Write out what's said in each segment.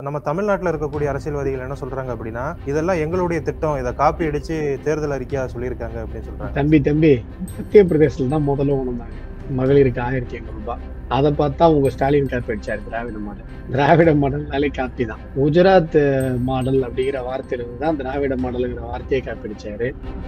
நம்ம தமிழ்நாட்டில் இருக்கக்கூடிய அரசியல்வாதிகள் என்ன சொல்றாங்க அப்படின்னா இதெல்லாம் எங்களுடைய திட்டம் இதை காப்பி அடிச்சு தேர்தல் அறிக்கையா சொல்லியிருக்காங்க அப்படின்னு சொல்றாங்க தம்பி தம்பி மத்திய பிரதேசத்துல தான் முதல்ல உணர்ந்தாங்க மகளிருக்கு ஆயிரத்தி எண்ணூறு ரூபாய் அதை பார்த்தா உங்க ஸ்டாலின் காப்பி அடிச்சாரு திராவிட மாடல் திராவிட மாடல்னாலே காப்பி தான் குஜராத் மாடல் அப்படிங்கிற வார்த்தையிலிருந்து தான் திராவிட மாடலுங்கிற வார்த்தையை காப்பி அடிச்சாரு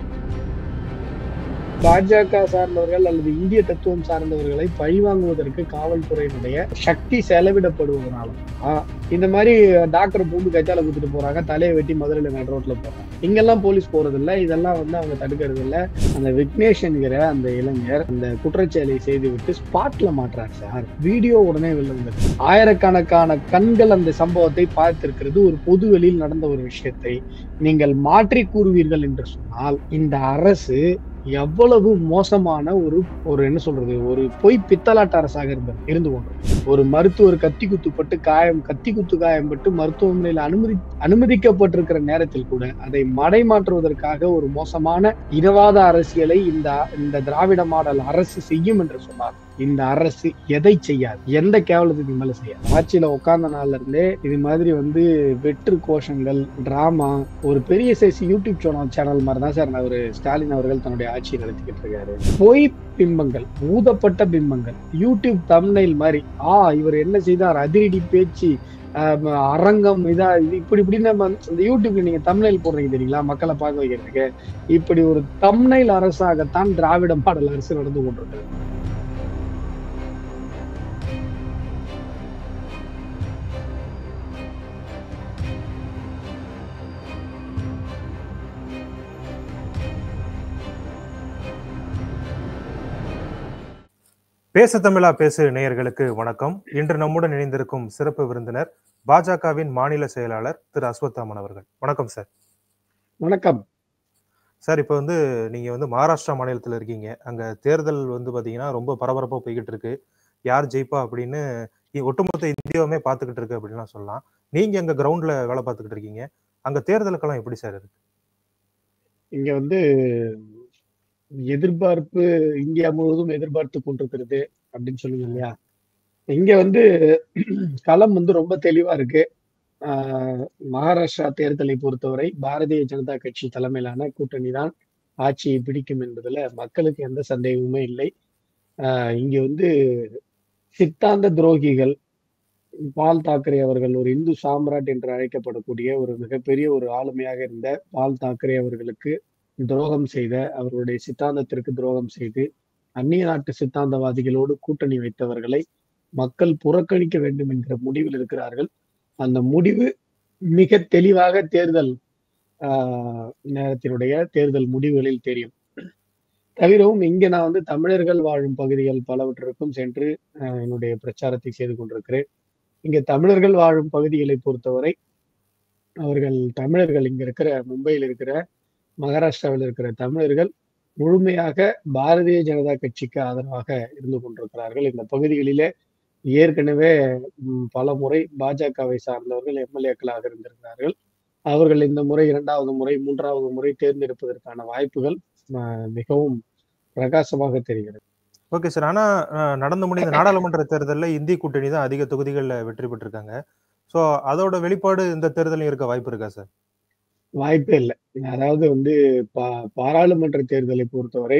பாஜக சார்ந்தவர்கள் அல்லது இந்திய தத்துவம் சார்ந்தவர்களை பழிவாங்குவதற்கு காவல்துறையினுடைய சக்தி செலவிடப்படுவதனால ஆஹ் இந்த மாதிரி டாக்டர் பூண்டு கச்சால குத்துட்டு போறாங்க தலையை வெட்டி மதுரையில நடு ரோட்ல போறாங்க இங்கெல்லாம் போலீஸ் போறது இல்ல இதெல்லாம் வந்து அவங்க தடுக்கிறது இல்ல அந்த விக்னேஷ் என்கிற அந்த இளைஞர் அந்த குற்றச்செயலை செய்து விட்டு ஸ்பாட்ல மாட்டுறாரு சார் வீடியோ உடனே வெளில வந்தது ஆயிரக்கணக்கான கண்கள் அந்த சம்பவத்தை பார்த்திருக்கிறது ஒரு பொது வெளியில் நடந்த ஒரு விஷயத்தை நீங்கள் மாற்றி கூறுவீர்கள் என்று சொன்னால் இந்த அரசு எவ்வளவு மோசமான ஒரு ஒரு என்ன சொல்றது ஒரு பொய் பித்தலாட்ட அரசாக இருந்தது இருந்து கொண்டு ஒரு மருத்துவர் கத்தி குத்துப்பட்டு காயம் கத்தி குத்து காயம்பட்டு மருத்துவமனையில் அனுமதி அனுமதிக்கப்பட்டிருக்கிற நேரத்தில் கூட அதை மடைமாற்றுவதற்காக ஒரு மோசமான இனவாத அரசியலை இந்த இந்த திராவிட மாடல் அரசு செய்யும் என்று சொன்னார் இந்த அரசு எதை செய்யாது எந்த கேவலத்துக்கு மேல செய்யாது ஆட்சியில உட்கார்ந்த நாள்ல இருந்தே இது மாதிரி வந்து வெற்று கோஷங்கள் டிராமா ஒரு பெரிய சைஸ் யூடியூப் சேனல் சேனல் மாதிரி தான் சார் அவர் ஸ்டாலின் அவர்கள் தன்னுடைய ஆட்சியை நடத்திக்கிட்டு இருக்காரு பொய் பிம்பங்கள் ஊதப்பட்ட பிம்பங்கள் யூடியூப் தம்னைல் மாதிரி ஆ இவர் என்ன செய்தார் அதிரடி பேச்சு ஆஹ் அரங்கம் இதா இது இப்படி இப்படி நம்ம இந்த யூடியூப்ல நீங்க தம்னைல் போடுறீங்க தெரியுங்களா மக்களை பார்க்க வைக்கிறதுக்கு இப்படி ஒரு தம்னைல் அரசாகத்தான் திராவிட மாடல் அரசு நடந்து கொண்டிருக்கிறது பேச தமிழா பேசு நேயர்களுக்கு வணக்கம் இன்று நம்முடன் இணைந்திருக்கும் சிறப்பு விருந்தினர் பாஜகவின் மாநில செயலாளர் திரு அஸ்வத்தாமன் அவர்கள் வணக்கம் சார் வணக்கம் சார் இப்போ வந்து நீங்க வந்து மகாராஷ்டிரா மாநிலத்தில் இருக்கீங்க அங்க தேர்தல் வந்து பாத்தீங்கன்னா ரொம்ப பரபரப்பா போய்கிட்டு இருக்கு யார் ஜெயிப்பா அப்படின்னு இ- ஒட்டுமொத்த இந்தியாவுமே பார்த்துக்கிட்டு இருக்கு அப்படின்லாம் சொல்லலாம் நீங்க அங்க கிரவுண்ட்ல வேலை பார்த்துக்கிட்டு இருக்கீங்க அங்க தேர்தலுக்கெல்லாம் எப்படி சார் இருக்கு இங்க வந்து எதிர்பார்ப்பு இந்தியா முழுவதும் எதிர்பார்த்து கொண்டிருக்கிறது அப்படின்னு சொல்லுங்க இல்லையா இங்க வந்து களம் வந்து ரொம்ப தெளிவா இருக்கு ஆஹ் மகாராஷ்டிரா தேர்தலை பொறுத்தவரை பாரதிய ஜனதா கட்சி தலைமையிலான கூட்டணி தான் ஆட்சியை பிடிக்கும் என்பதுல மக்களுக்கு எந்த சந்தேகமுமே இல்லை ஆஹ் இங்க வந்து சித்தாந்த துரோகிகள் பால் தாக்கரே அவர்கள் ஒரு இந்து சாம்ராட் என்று அழைக்கப்படக்கூடிய ஒரு மிகப்பெரிய ஒரு ஆளுமையாக இருந்த பால் தாக்கரே அவர்களுக்கு துரோகம் செய்த அவர்களுடைய சித்தாந்தத்திற்கு துரோகம் செய்து அந்நிய நாட்டு சித்தாந்தவாதிகளோடு கூட்டணி வைத்தவர்களை மக்கள் புறக்கணிக்க வேண்டும் என்கிற முடிவில் இருக்கிறார்கள் அந்த முடிவு மிக தெளிவாக தேர்தல் ஆஹ், நேரத்தினுடைய தேர்தல் முடிவுகளில் தெரியும் தவிரவும் இங்க நான் வந்து தமிழர்கள் வாழும் பகுதிகள் பலவற்றிற்கும் சென்று ஆஹ், என்னுடைய பிரச்சாரத்தை செய்து கொண்டிருக்கிறேன் இங்க தமிழர்கள் வாழும் பகுதிகளை பொறுத்தவரை அவர்கள் தமிழர்கள் இங்க இருக்கிற மும்பையில் இருக்கிற மகாராஷ்டிராவில் இருக்கிற தமிழர்கள் முழுமையாக பாரதிய ஜனதா கட்சிக்கு ஆதரவாக இருந்து கொண்டிருக்கிறார்கள் இந்த பகுதிகளிலே ஏற்கனவே ம், பல முறை பாஜகவை சார்ந்தவர்கள் எம்எல்ஏக்களாக இருந்திருக்கிறார்கள் அவர்கள் இந்த முறை இரண்டாவது முறை மூன்றாவது முறை தேர்ந்தெடுப்பதற்கான வாய்ப்புகள் அஹ், மிகவும் பிரகாசமாக தெரிகிறது ஓகே சார் ஆனா அஹ், நடந்து முடிந்த நாடாளுமன்ற தேர்தலில் இந்தி கூட்டணி தான் அதிக தொகுதிகளில் வெற்றி பெற்றிருக்காங்க ஸோ அதோட வெளிப்பாடு இந்த தேர்தலையும் இருக்க வாய்ப்பு இருக்கா சார் வாய்ப்பே இல்லை அதாவது வந்து பா பாராளுமன்ற தேர்தலை பொறுத்தவரை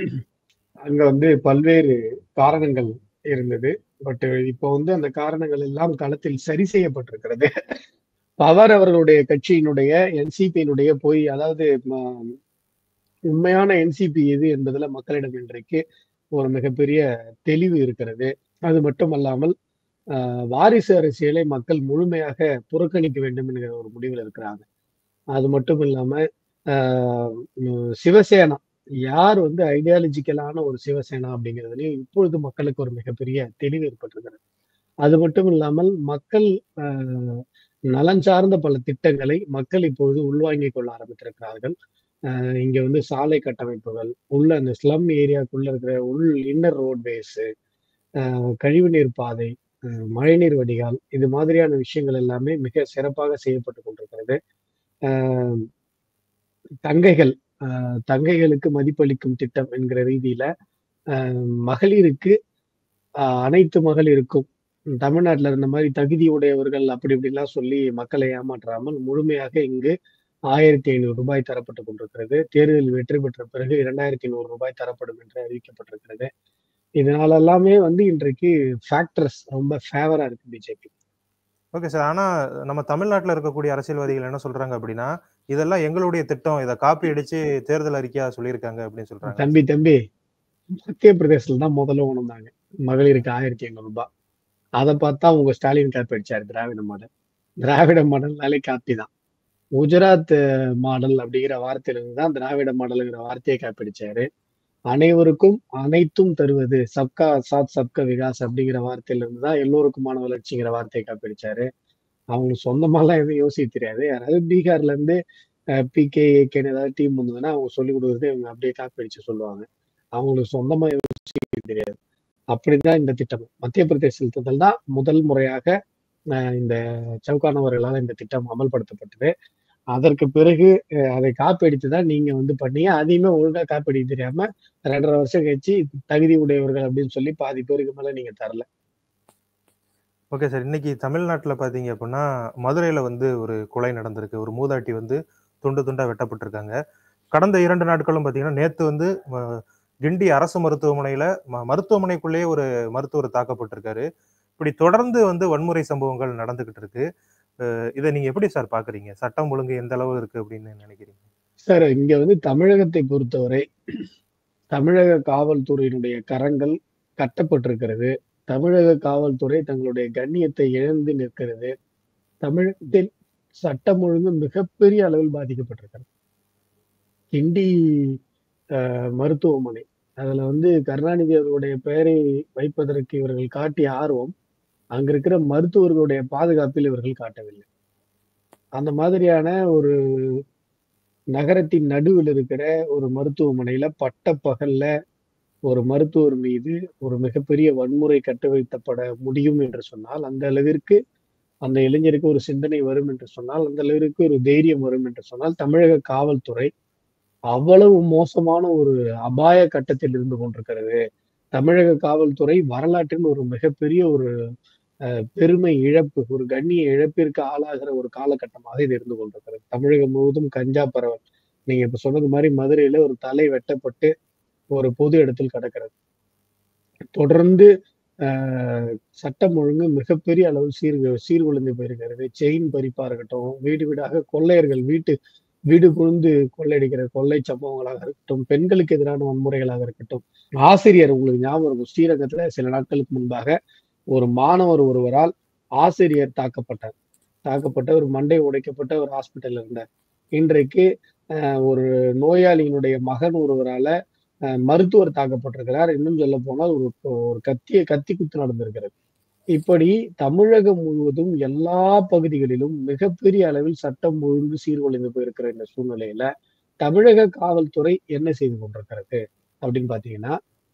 அங்க வந்து பல்வேறு காரணங்கள் இருந்தது பட் இப்போ வந்து அந்த காரணங்கள் எல்லாம் களத்தில் சரி செய்யப்பட்டிருக்கிறது பவர் அவர்களுடைய கட்சியினுடைய என்சிபியினுடைய போய் அதாவது ம- உண்மையான என்சிபி எது என்பதுல மக்களிடம் இன்றைக்கு ஒரு மிகப்பெரிய தெளிவு இருக்கிறது அது மட்டுமல்லாமல் ஆஹ், வாரிசு அரசியலை மக்கள் முழுமையாக புறக்கணிக்க வேண்டும் என்கிற ஒரு முடிவில் இருக்கிறாங்க அது மட்டும் இல்லாம ஆஹ் உம் சிவசேனா யார் வந்து ஐடியாலஜிக்கலான ஒரு சிவசேனா அப்படிங்கிறதுலயும் இப்பொழுது மக்களுக்கு ஒரு மிகப்பெரிய தெளிவு ஏற்பட்டிருக்கிறது அது மட்டும் இல்லாமல் மக்கள் ஆஹ் நலன் சார்ந்த பல திட்டங்களை மக்கள் இப்பொழுது உள்வாங்கிக் கொள்ள ஆரம்பித்திருக்கிறார்கள் ஆஹ் இங்க வந்து சாலை கட்டமைப்புகள் உள்ள அந்த ஸ்லம் ஏரியாக்குள்ள இருக்கிற உள் இன்னர் ரோட்வேஸ் கழிவுநீர் பாதை ஆஹ் மழைநீர் வடிகால் இது மாதிரியான விஷயங்கள் எல்லாமே மிக சிறப்பாக செய்யப்பட்டு கொண்டிருக்கிறது ஆஹ் தங்கைகள் ஆஹ் தங்கைகளுக்கு மதிப்பளிக்கும் திட்டம் என்கிற ரீதியில ஆஹ் மகளிருக்கு ஆஹ் அனைத்து மகளிருக்கும் தமிழ்நாட்டுல இருந்த மாதிரி தகுதி உடையவர்கள் அப்படி இப்படிலாம் சொல்லி மக்களை ஏமாற்றாமல் முழுமையாக இங்கு ஆயிரத்தி ஐநூறு ரூபாய் தரப்பட்டு கொண்டிருக்கிறது தேர்தலில் வெற்றி பெற்ற பிறகு இரண்டாயிரத்தி நூறு ரூபாய் தரப்படும் என்று அறிவிக்கப்பட்டிருக்கிறது இதனால எல்லாமே வந்து இன்றைக்கு ஃபேக்டர்ஸ் ரொம்ப ஃபேவரா இருக்கு பிஜேபி ஓகே சார் ஆனா நம்ம தமிழ்நாட்டுல இருக்கக்கூடிய அரசியல்வாதிகள் என்ன சொல்றாங்க அப்படின்னா இதெல்லாம் எங்களுடைய திட்டம் இதை காப்பி அடிச்சு தேர்தல் அறிக்கையா சொல்லியிருக்காங்க அப்படின்னு சொல்றாங்க தம்பி தம்பி மத்திய பிரதேசத்துல தான் முதல்ல உணர்ந்தாங்க மகளிருக்கு ஆயிரத்தி ஐநூறு ரூபாய் அதை பார்த்தா உங்க ஸ்டாலின் காப்பி அடிச்சாரு திராவிட மாடல் திராவிட மாடல்னாலே காப்பி தான் குஜராத் மாடல் அப்படிங்கிற வார்த்தையில இருந்து தான் திராவிட மாடலுங்கிற வார்த்தையை காப்பி அடிச்சாரு அனைவருக்கும் அனைத்தும் தருவது சப்கா சாத் சப்கா விகாஸ் அப்படிங்கிற வார்த்தையில இருந்து தான் எல்லோருக்குமான வளர்ச்சிங்கிற வார்த்தையை காப்பி அடிச்சாரு அவங்களுக்கு சொந்தமாலாம் எதுவும் யோசிக்க தெரியாது யாராவது பீகார்ல இருந்து பிகே ஏகேன்னு ஏதாவது டீம் வந்ததுன்னா அவங்க சொல்லி கொடுக்குறது இவங்க அப்படியே காப்பி அடிச்சு சொல்லுவாங்க அவங்களுக்கு சொந்தமா யோசிக்க தெரியாது அப்படிதான் இந்த திட்டம் மத்திய பிரதேசத்தில் தான் முதல் முறையாக அஹ், இந்த சவுகான் அவர்களால் இந்த திட்டம் அமல்படுத்தப்பட்டது அதற்கு பிறகு அஹ், அதை காப்பீடித்து தான் நீங்க வந்து பண்ணீங்க அதையுமே ஒழுங்கா காப்பீடிக்க தெரியாம ரெண்டரை வருஷம் கழிச்சு தகுதி உடையவர்கள் அப்படின்னு சொல்லி பாதி பேருக்கு மேல நீங்க தரல ஓகே சார் இன்னைக்கு தமிழ்நாட்டில் பார்த்தீங்க அப்படின்னா மதுரையில் வந்து ஒரு கொலை நடந்திருக்கு ஒரு மூதாட்டி வந்து துண்டு துண்டா வெட்டப்பட்டிருக்காங்க கடந்த இரண்டு நாட்களும் பார்த்தீங்கன்னா நேற்று வந்து ம- கிண்டி அரசு மருத்துவமனையில் ம மருத்துவமனைக்குள்ளேயே ஒரு மருத்துவர் தாக்கப்பட்டிருக்காரு இப்படி தொடர்ந்து வந்து வன்முறை சம்பவங்கள் நடந்துகிட்டு இருக்கு அஹ் இதை நீங்க எப்படி சார் பாக்குறீங்க சட்டம் ஒழுங்கு எந்த அளவு இருக்கு அப்படின்னு நினைக்கிறீங்க சார் இங்க வந்து தமிழகத்தை பொறுத்தவரை தமிழக காவல்துறையினுடைய கரங்கள் கட்டப்பட்டிருக்கிறது தமிழக காவல்துறை தங்களுடைய கண்ணியத்தை இழந்து நிற்கிறது தமிழகத்தில் சட்டம் ஒழுங்கு மிகப்பெரிய அளவில் பாதிக்கப்பட்டிருக்கிறது கிண்டி அஹ், மருத்துவமனை அதுல வந்து கருணாநிதி அவர்களுடைய பெயரை வைப்பதற்கு இவர்கள் காட்டிய ஆர்வம் அங்க இருக்கிற மருத்துவர்களுடைய பாதுகாப்பில் இவர்கள் காட்டவில்லை அந்த மாதிரியான ஒரு நகரத்தின் நடுவில் இருக்கிற ஒரு மருத்துவமனையில பட்ட பகல்ல ஒரு மருத்துவர் மீது ஒரு மிகப்பெரிய வன்முறை கட்டவிழ்த்தப்பட முடியும் என்று சொன்னால் அந்த அளவிற்கு அந்த இளைஞருக்கு ஒரு சிந்தனை வரும் என்று சொன்னால் அந்த அளவிற்கு ஒரு தைரியம் வரும் என்று சொன்னால் தமிழக காவல்துறை அவ்வளவு மோசமான ஒரு அபாய கட்டத்தில் இருந்து கொண்டிருக்கிறது தமிழக காவல்துறை வரலாற்றின் ஒரு மிகப்பெரிய ஒரு அஹ், பெருமை இழப்பு ஒரு கண்ணிய இழப்பிற்கு ஆளாகிற ஒரு காலகட்டமாக இது இருந்து கொண்டிருக்கிறது தமிழகம் முழுவதும் கஞ்சா பரவல் நீங்க இப்ப சொன்னது மாதிரி மதுரையில ஒரு தலை வெட்டப்பட்டு ஒரு பொது இடத்தில் கிடக்கிறது தொடர்ந்து ஆஹ், சட்டம் ஒழுங்கு மிகப்பெரிய அளவில் சீர் சீர்குலைந்து போயிருக்கிறது செயின் பறிப்பா இருக்கட்டும் வீடு வீடாக கொள்ளையர்கள் வீட்டு வீடு புகுந்து கொள்ளையடிக்கிற கொள்ளை சம்பவங்களாக இருக்கட்டும் பெண்களுக்கு எதிரான வன்முறைகளாக இருக்கட்டும் ஆசிரியர் உங்களுக்கு ஞாபகம் இருக்கும் ஸ்ரீரங்கத்துல சில நாட்களுக்கு முன்பாக ஒரு மாணவர் ஒருவரால் ஆசிரியர் தாக்கப்பட்டார் தாக்கப்பட்ட ஒரு மண்டை உடைக்கப்பட்ட ஒரு ஹாஸ்பிட்டல் இருந்தார் இன்றைக்கு ஆஹ், ஒரு நோயாளியினுடைய மகன் ஒருவரால ஆஹ், மருத்துவர் தாக்கப்பட்டிருக்கிறார் இன்னும் சொல்ல போனால் ஒரு ஒரு கத்திய கத்தி குத்து நடந்திருக்கிறது இப்படி தமிழகம் முழுவதும் எல்லா பகுதிகளிலும் மிகப்பெரிய அளவில் சட்டம் ஒழுங்கு சீர்குலைந்து போயிருக்கிற இந்த சூழ்நிலையில தமிழக காவல்துறை என்ன செய்து கொண்டிருக்கிறது அப்படின்னு பாத்தீங்கன்னா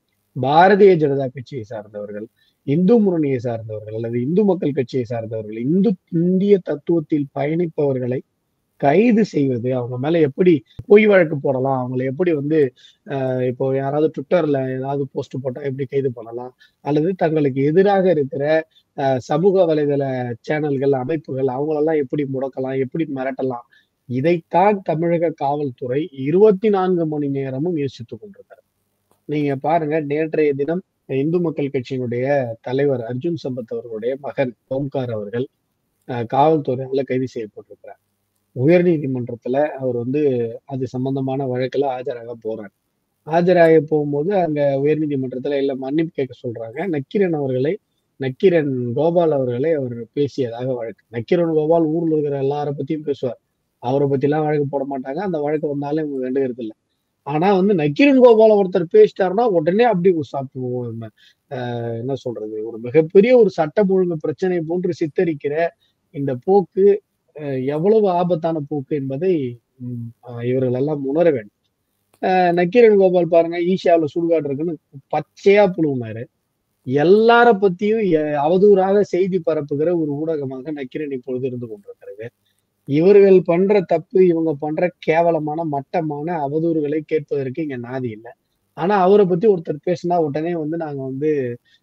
பாரதிய ஜனதா கட்சியை சார்ந்தவர்கள் இந்து முன்னணியை சார்ந்தவர்கள் அல்லது இந்து மக்கள் கட்சியை சார்ந்தவர்கள் இந்து இந்திய தத்துவத்தில் பயணிப்பவர்களை கைது செய்வது அவங்க மேல எப்படி பொய் வழக்கு போடலாம் அவங்களை எப்படி வந்து ஆஹ் இப்போ யாராவது ட்விட்டர்ல ஏதாவது போஸ்ட் போட்டா எப்படி கைது பண்ணலாம் அல்லது தங்களுக்கு எதிராக இருக்கிற ஆஹ் சமூக வலைதள சேனல்கள் அமைப்புகள் அவங்களெல்லாம் எப்படி முடக்கலாம் எப்படி மிரட்டலாம் இதைத்தான் தமிழக காவல்துறை இருபத்தி நான்கு மணி நேரமும் யோசித்துக் கொண்டிருக்கிறது நீங்க பாருங்க நேற்றைய தினம் இந்து மக்கள் கட்சியினுடைய தலைவர் அர்ஜுன் சம்பத் அவர்களுடைய மகன் ஓம்கார் அவர்கள் ஆஹ் காவல்துறையால கைது செய்யப்பட்டிருக்கிறார் உயர் நீதிமன்றத்துல அவர் வந்து அது சம்பந்தமான வழக்குல ஆஜராக போறார் ஆஜராக போகும்போது அங்க உயர் நீதிமன்றத்துல இல்ல மன்னிப்பு கேட்க சொல்றாங்க நக்கீரன் அவர்களை நக்கீரன் கோபால் அவர்களை அவர் பேசியதாக வழக்கு நக்கீரன் கோபால் ஊர்ல இருக்கிற எல்லார பத்தியும் பேசுவார் அவரை பத்தி எல்லாம் வழக்கு போட மாட்டாங்க அந்த வழக்கு வந்தாலும் இவங்க வேண்டுகிறது இல்லை ஆனா வந்து நக்கீரன் கோபால ஒருத்தர் பேசிட்டாருன்னா உடனே அப்படி சாப்பிடுவோம் என்ன சொல்றது ஒரு மிகப்பெரிய ஒரு சட்டம் ஒழுங்கு பிரச்சனை போன்று சித்தரிக்கிற இந்த போக்கு அஹ், எவ்வளவு ஆபத்தான போக்கு என்பதை ம், அஹ், இவர்கள் எல்லாம் உணர வேண்டும் அஹ், நக்கீரன் கோபால் பாருங்க ஈஷாவுல சுடுகாடு இருக்குன்னு பச்சையா புழுவினாரு எல்லார பத்தியும் எ- அவதூறாக செய்தி பரப்புகிற ஒரு ஊடகமாக நக்கீரன் இப்பொழுது இருந்து கொண்டிருக்கிறது இவர்கள் பண்ற தப்பு இவங்க பண்ற கேவலமான மட்டமான அவதூறுகளை கேட்பதற்கு இங்க நாதி இல்லை ஆனா அவரை பத்தி ஒருத்தர் பேசினா உடனே வந்து நாங்க வந்து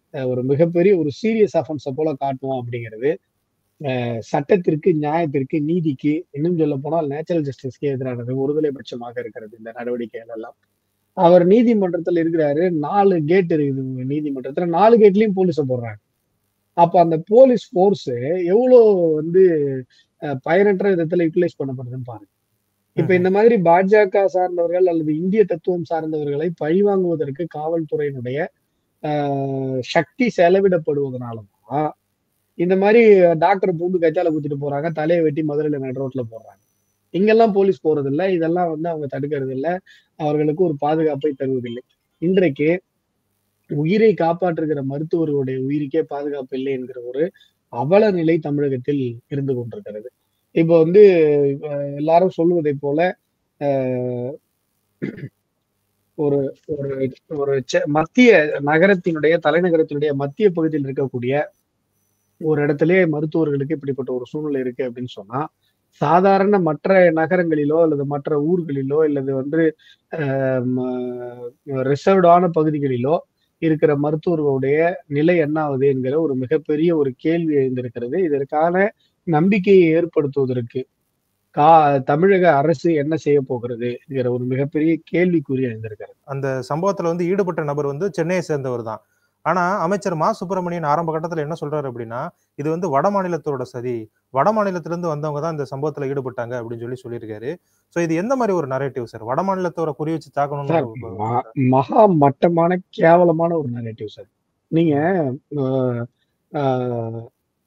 அஹ், ஒரு மிகப்பெரிய ஒரு சீரியஸ் அஃபென்ஸை போல காட்டுவோம் அப்படிங்கிறது அஹ், சட்டத்திற்கு நியாயத்திற்கு நீதிக்கு இன்னும் சொல்ல போனால் நேச்சுரல் ஜஸ்டிஸ்க்கு எதிரானது ஒருதலை பட்சமாக இருக்கிறது இந்த நடவடிக்கைகள் எல்லாம் அவர் நீதிமன்றத்தில் இருக்கிறாரு நாலு கேட் இருக்குது உங்க நீதிமன்றத்துல நாலு கேட்லயும் போலீஸை போடுறாங்க அப்ப அந்த போலீஸ் ஃபோர்ஸ் எவ்வளவு வந்து அஹ், பயனற்ற விதத்துல யூட்டிலைஸ் பண்ணப்படுதுன்னு பாருங்க இப்ப இந்த மாதிரி பாஜக சார்ந்தவர்கள் அல்லது இந்திய தத்துவம் சார்ந்தவர்களை பழிவாங்குவதற்கு காவல்துறையினுடைய ஆஹ், சக்தி செலவிடப்படுவதனாலதான் இந்த மாதிரி டாக்டர் பூண்டு கச்சால குத்திட்டு போறாங்க தலையை வெட்டி மதுரையில நடு ரோட்ல போடுறாங்க இங்கெல்லாம் போலீஸ் போறது இல்ல இதெல்லாம் வந்து அவங்க தடுக்கிறது இல்ல அவர்களுக்கு ஒரு பாதுகாப்பை தருவதில்லை இன்றைக்கு உயிரை காப்பாற்றுகிற மருத்துவர்களுடைய உயிருக்கே பாதுகாப்பு இல்லை என்கிற ஒரு அவல நிலை தமிழகத்தில் இருந்து கொண்டிருக்கிறது இப்போ வந்து அஹ், எல்லாரும் சொல்லுவதை போல அஹ், ஒரு ஒரு ஒரு செ- மத்திய நகரத்தினுடைய தலைநகரத்தினுடைய மத்திய பகுதியில் இருக்கக்கூடிய ஒரு இடத்திலே மருத்துவர்களுக்கு இப்படிப்பட்ட ஒரு சூழ்நிலை இருக்கு அப்படின்னு சொன்னா சாதாரண மற்ற நகரங்களிலோ அல்லது மற்ற ஊர்களிலோ அல்லது வந்து ரிசர்வ்டான பகுதிகளிலோ இருக்கிற மருத்துவர்களுடைய நிலை என்ன ஆகுது என்கிற ஒரு மிகப்பெரிய ஒரு கேள்வி எழுந்திருக்கிறது இதற்கான நம்பிக்கையை ஏற்படுத்துவதற்கு கா தமிழக அரசு என்ன செய்ய போகிறது என்கிற ஒரு மிகப்பெரிய கேள்விக்குறி எழுந்திருக்கிறது அந்த சம்பவத்துல வந்து ஈடுபட்ட நபர் வந்து சென்னையை சேர்ந்தவர் தான் ஆனா அமைச்சர் மா சுப்பிரமணியன் ஆரம்ப கட்டத்துல என்ன சொல்றாரு அப்படின்னா இது வந்து வட மாநிலத்தோட சதி வட மாநிலத்துல இருந்து வந்தவங்க தான் இந்த சம்பவத்துல ஈடுபட்டாங்க அப்படின்னு சொல்லி சொல்லியிருக்காரு சோ இது எந்த மாதிரி ஒரு நரேட்டிவ் சார் வட மாநிலத்தோட குறி வச்சு சார் தாக்கணும்னு ம- மகா மட்டமான கேவலமான ஒரு நரேட்டிவ் சார் நீங்க அஹ், அஹ்,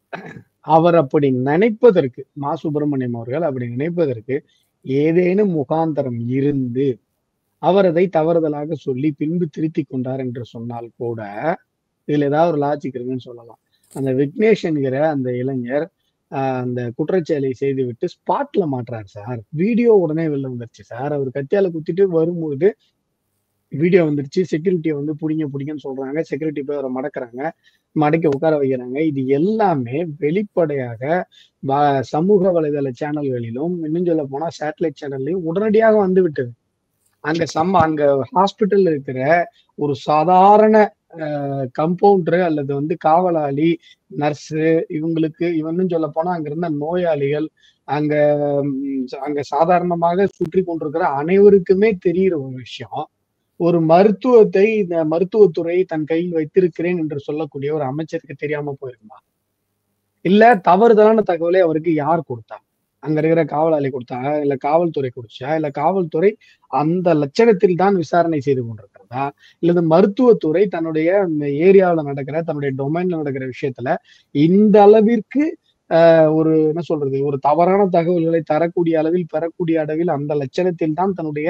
அவர் அப்படி நினைப்பதற்கு மா சுப்பிரமணியம் அவர்கள் அப்படி நினைப்பதற்கு ஏதேனும் முகாந்தரம் இருந்து அவர் அதை தவறுதலாக சொல்லி பின்பு திருத்திக் கொண்டார் என்று சொன்னால் கூட இதுல ஏதாவது ஒரு லாஜிக் இருக்குன்னு சொல்லலாம் அந்த விக்னேஷ் என்கிற அந்த இளைஞர் ஆஹ், அந்த குற்றச்செயலை செய்துவிட்டு ஸ்பாட்ல மாட்டுறாரு சார் வீடியோ உடனே வெளில வந்துருச்சு சார் அவர் கத்தியால குத்திட்டு வரும்போது வீடியோ வந்துருச்சு செக்யூரிட்டியை வந்து பிடிங்க பிடிங்கன்னு சொல்றாங்க செக்யூரிட்டி போய் அவரை மடக்குறாங்க மடக்கி உட்கார வைக்கிறாங்க இது எல்லாமே வெளிப்படையாக வ- சமூக வலைதள சேனல்களிலும் இன்னும் சொல்ல போனா சேட்டலைட் சேனல்லையும் உடனடியாக வந்து விட்டது அங்க சம்ம அங்க ஹாஸ்பிட்டல் இருக்கிற ஒரு சாதாரண கம்பவுண்டர் அல்லது வந்து காவலாளி நர்ஸு இவங்களுக்கு இவனும் சொல்ல போனா அங்க இருந்த நோயாளிகள் அங்க ம், அங்க சாதாரணமாக சுற்றி கொண்டிருக்கிற அனைவருக்குமே தெரிகிற ஒரு விஷயம் ஒரு மருத்துவத்தை இந்த மருத்துவத்துறை தன் கையில் வைத்திருக்கிறேன் என்று சொல்லக்கூடிய ஒரு அமைச்சருக்கு தெரியாம போயிருக்குமா இல்ல தவறுதலான தகவலை அவருக்கு யார் கொடுத்தா அங்க இருக்கிற காவலாளி கொடுத்தா இல்ல காவல்துறை கொடுச்சா இல்ல காவல்துறை அந்த லட்சணத்தில் தான் விசாரணை செய்து கொண்டிருக்கிறதா இல்லது மருத்துவத்துறை தன்னுடைய ஏரியாவில் நடக்கிற தன்னுடைய டொமைன்ல நடக்கிற விஷயத்துல இந்த அளவிற்கு ஆஹ், ஒரு என்ன சொல்றது ஒரு தவறான தகவல்களை தரக்கூடிய அளவில் பெறக்கூடிய அளவில் அந்த லட்சணத்தில் தான் தன்னுடைய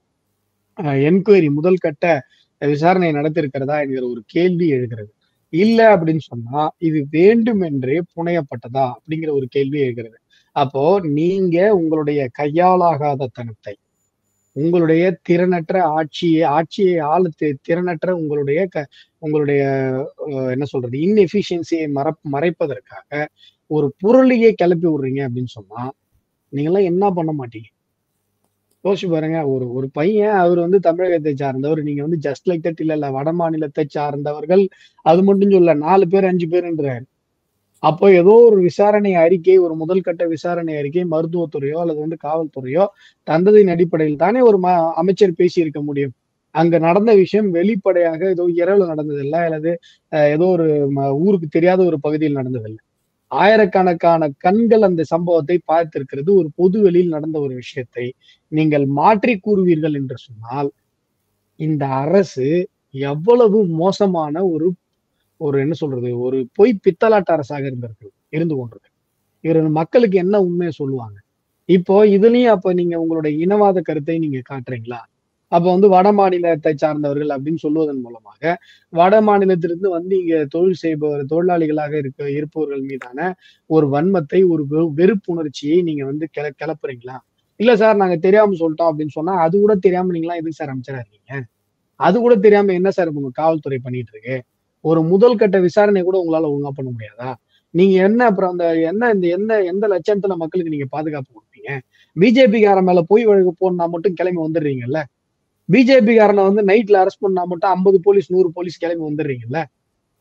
என்கொயரி முதல் கட்ட விசாரணை நடத்திருக்கிறதா என்கிற ஒரு கேள்வி எழுகிறது இல்ல அப்படின்னு சொன்னா இது வேண்டுமென்றே புனையப்பட்டதா அப்படிங்கிற ஒரு கேள்வி எழுகிறது அப்போ நீங்க உங்களுடைய கையாலாகாத தனத்தை உங்களுடைய திறனற்ற ஆட்சியை ஆட்சியை ஆள தி- திறனற்ற உங்களுடைய க உங்களுடைய அஹ், என்ன சொல்றது இன்எஃபிஷியன்சியை மற மறைப்பதற்காக ஒரு புரளியை கிளப்பி விடுறீங்க அப்படின்னு சொன்னா நீங்கெல்லாம் என்ன பண்ண மாட்டீங்க யோசிச்சு பாருங்க ஒரு ஒரு பையன் அவர் வந்து தமிழகத்தை சார்ந்தவர் நீங்க வந்து ஜஸ்ட் லைக் தட் இல்ல இல்ல வட மாநிலத்தை சார்ந்தவர்கள் அது மட்டும் சொல்ல நாலு பேர் அஞ்சு பேருன்றாரு அப்போ ஏதோ ஒரு விசாரணை அறிக்கை ஒரு முதல் கட்ட விசாரணை அறிக்கை மருத்துவத்துறையோ அல்லது வந்து காவல்துறையோ தந்ததின் அடிப்படையில் தானே ஒரு ம அமைச்சர் பேசி இருக்க முடியும் அங்க நடந்த விஷயம் வெளிப்படையாக ஏதோ இரவுல நடந்ததில்லை அல்லது அஹ், ஏதோ ஒரு ம- ஊருக்கு தெரியாத ஒரு பகுதியில் நடந்ததில்லை ஆயிரக்கணக்கான கண்கள் அந்த சம்பவத்தை பார்த்திருக்கிறது ஒரு பொது வெளியில் நடந்த ஒரு விஷயத்தை நீங்கள் மாற்றி கூறுவீர்கள் என்று சொன்னால் இந்த அரசு எவ்வளவு மோசமான ஒரு ஒரு என்ன சொல்றது ஒரு பொய் பித்தலாட்ட அரசாக இருந்திருக்கு இருந்து கொண்டிருக்கு இவர் மக்களுக்கு என்ன உண்மையை சொல்லுவாங்க இப்போ இதுலயும் அப்ப நீங்க உங்களுடைய இனவாத கருத்தை நீங்க காட்டுறீங்களா அப்ப வந்து வட மாநிலத்தை சார்ந்தவர்கள் அப்படின்னு சொல்லுவதன் மூலமாக வட மாநிலத்திலிருந்து வந்து இங்க தொழில் செய்பவர் தொழிலாளிகளாக இருக்க இருப்பவர்கள் மீதான ஒரு வன்மத்தை ஒரு வெ- வெறுப்புணர்ச்சியை நீங்க வந்து கிள கிளப்புறீங்களா இல்ல சார் நாங்க தெரியாம சொல்லிட்டோம் அப்படின்னு சொன்னா அது கூட தெரியாம நீங்களா எதுக்கு சார் அமைச்சரா இருக்கீங்க அது கூட தெரியாம என்ன சார் உங்க காவல்துறை பண்ணிட்டு இருக்கு ஒரு முதல் கட்ட விசாரணை கூட உங்களால ஒழுங்கா பண்ண முடியாதா நீங்க என்ன அப்புறம் அந்த என்ன இந்த எந்த எந்த லட்சணத்துல மக்களுக்கு நீங்க பாதுகாப்பு கொடுப்பீங்க பிஜேபி காரன் மேல போய் வழக்கு போனா மட்டும் கிளம்பி வந்துடுறீங்கல்ல பிஜேபி காரனை வந்து நைட்ல அரெஸ்ட் பண்ணா மட்டும் ஐம்பது போலீஸ் நூறு போலீஸ் கிளம்பி வந்துடுறீங்கல்ல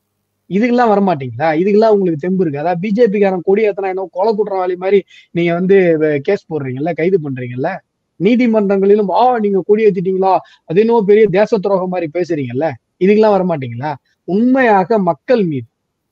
இதுக்கெல்லாம் வரமாட்டீங்களா இதுக்கெல்லாம் உங்களுக்கு தெம்பு இருக்கு அதாவது பிஜேபி காரன் கொடி ஏத்தனா என்ன கொலை குற்றவாளி மாதிரி நீங்க வந்து கேஸ் போடுறீங்கல்ல கைது பண்றீங்கல்ல நீதிமன்றங்களிலும் ஆ நீங்க கொடி ஏத்திட்டீங்களா அது என்னவோ பெரிய தேச துரோகம் மாதிரி பேசுறீங்கல்ல இதுக்கெல்லாம் வரமாட்டீங்களா உண்மையாக மக்கள் மீது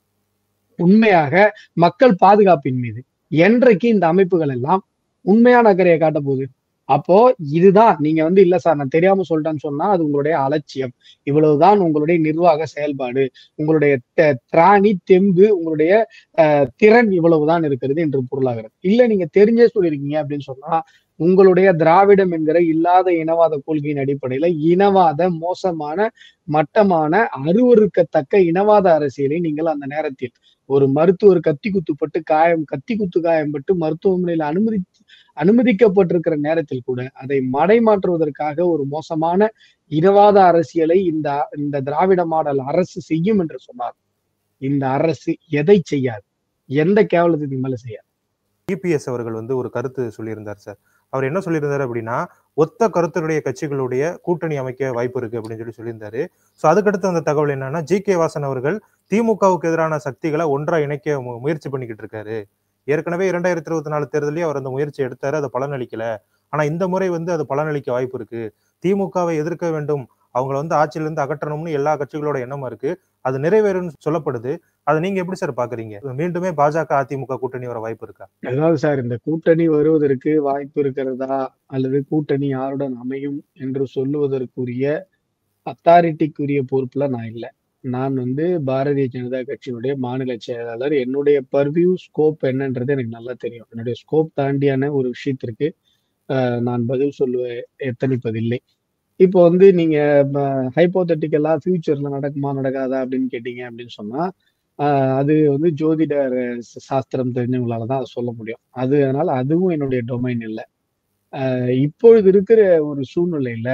உண்மையாக மக்கள் பாதுகாப்பின் மீது என்றைக்கு இந்த அமைப்புகள் எல்லாம் உண்மையான அக்கறையை காட்ட போகுது அப்போ இதுதான் நீங்க வந்து இல்ல சார் நான் தெரியாம சொல்லிட்டேன்னு சொன்னா அது உங்களுடைய அலட்சியம் இவ்வளவுதான் உங்களுடைய நிர்வாக செயல்பாடு உங்களுடைய த- திராணி தெம்பு உங்களுடைய அஹ், திறன் இவ்வளவுதான் இருக்கிறது என்று பொருளாகிறது இல்ல நீங்க தெரிஞ்சே சொல்லியிருக்கீங்க அப்படின்னு சொன்னா உங்களுடைய திராவிடம் என்கிற இல்லாத இனவாத கொள்கையின் அடிப்படையில இனவாத மோசமான மட்டமான அருவருக்கத்தக்க இனவாத அரசியலை நீங்கள் அந்த நேரத்தில் ஒரு மருத்துவர் கத்தி குத்துப்பட்டு காயம் கத்தி குத்து காயம்பட்டு மருத்துவமனையில் அனுமதி அனுமதிக்கப்பட்டிருக்கிற நேரத்தில் கூட அதை மடைமாற்றுவதற்காக ஒரு மோசமான இனவாத அரசியலை இந்த இந்த திராவிட மாடல் அரசு செய்யும் என்று சொன்னார் இந்த அரசு எதை செய்யாது எந்த கேவலத்துக்கு மேல செய்யாது இபிஎஸ் அவர்கள் வந்து ஒரு கருத்து சொல்லியிருந்தார் சார் அவர் என்ன சொல்லியிருந்தாரு அப்படின்னா ஒத்த கருத்துடைய கட்சிகளுடைய கூட்டணி அமைக்க வாய்ப்பு இருக்கு அப்படின்னு சொல்லி சொல்லியிருந்தாரு ஸோ அதுக்கடுத்து அந்த தகவல் என்னன்னா ஜி கே வாசன் அவர்கள் திமுகவுக்கு எதிரான சக்திகளை ஒன்றா இணைக்க மு- முயற்சி பண்ணிக்கிட்டு இருக்காரு ஏற்கனவே இரண்டாயிரத்தி இருபத்தி நாலு தேர்தலையும் அவர் அந்த முயற்சி எடுத்தாரு அது பலனளிக்கல ஆனா இந்த முறை வந்து அது பலனளிக்க வாய்ப்பு இருக்கு திமுகவை எதிர்க்க வேண்டும் அவங்கள வந்து ஆட்சியிலிருந்து அகற்றணும்னு எல்லா கட்சிகளோட எண்ணமா இருக்கு அது நிறைவேறும்னு சொல்லப்படுது அதை நீங்க எப்படி சார் பாக்குறீங்க மீண்டுமே பாஜக அதிமுக கூட்டணி வர வாய்ப்பு இருக்கா அதாவது சார் இந்த கூட்டணி வருவதற்கு வாய்ப்பு இருக்கிறதா அல்லது கூட்டணி யாருடன் அமையும் என்று சொல்லுவதற்குரிய அத்தாரிட்டிக்குரிய பொறுப்புல நான் இல்லை நான் வந்து பாரதிய ஜனதா கட்சியினுடைய மாநில செயலாளர் என்னுடைய பர்வியூ ஸ்கோப் என்னன்றது எனக்கு நல்லா தெரியும் என்னுடைய ஸ்கோப் தாண்டியான ஒரு விஷயத்திற்கு ஆஹ், நான் பதில் சொல்லுவ எத்தனிப்பதில்லை இப்போ வந்து நீங்க ஹைப்போதட்டிக்கலா ஃபியூச்சர்ல நடக்குமா நடக்காதா அப்படின்னு கேட்டீங்க அப்படின்னு சொன்னா ஆஹ், அது வந்து ஜோதிடர் சாஸ்திரம் தெரிஞ்சவங்களால தான் அதை சொல்ல முடியும் அது அதனால அதுவும் என்னுடைய டொமைன் இல்லை ஆஹ், இப்பொழுது இருக்கிற ஒரு சூழ்நிலையில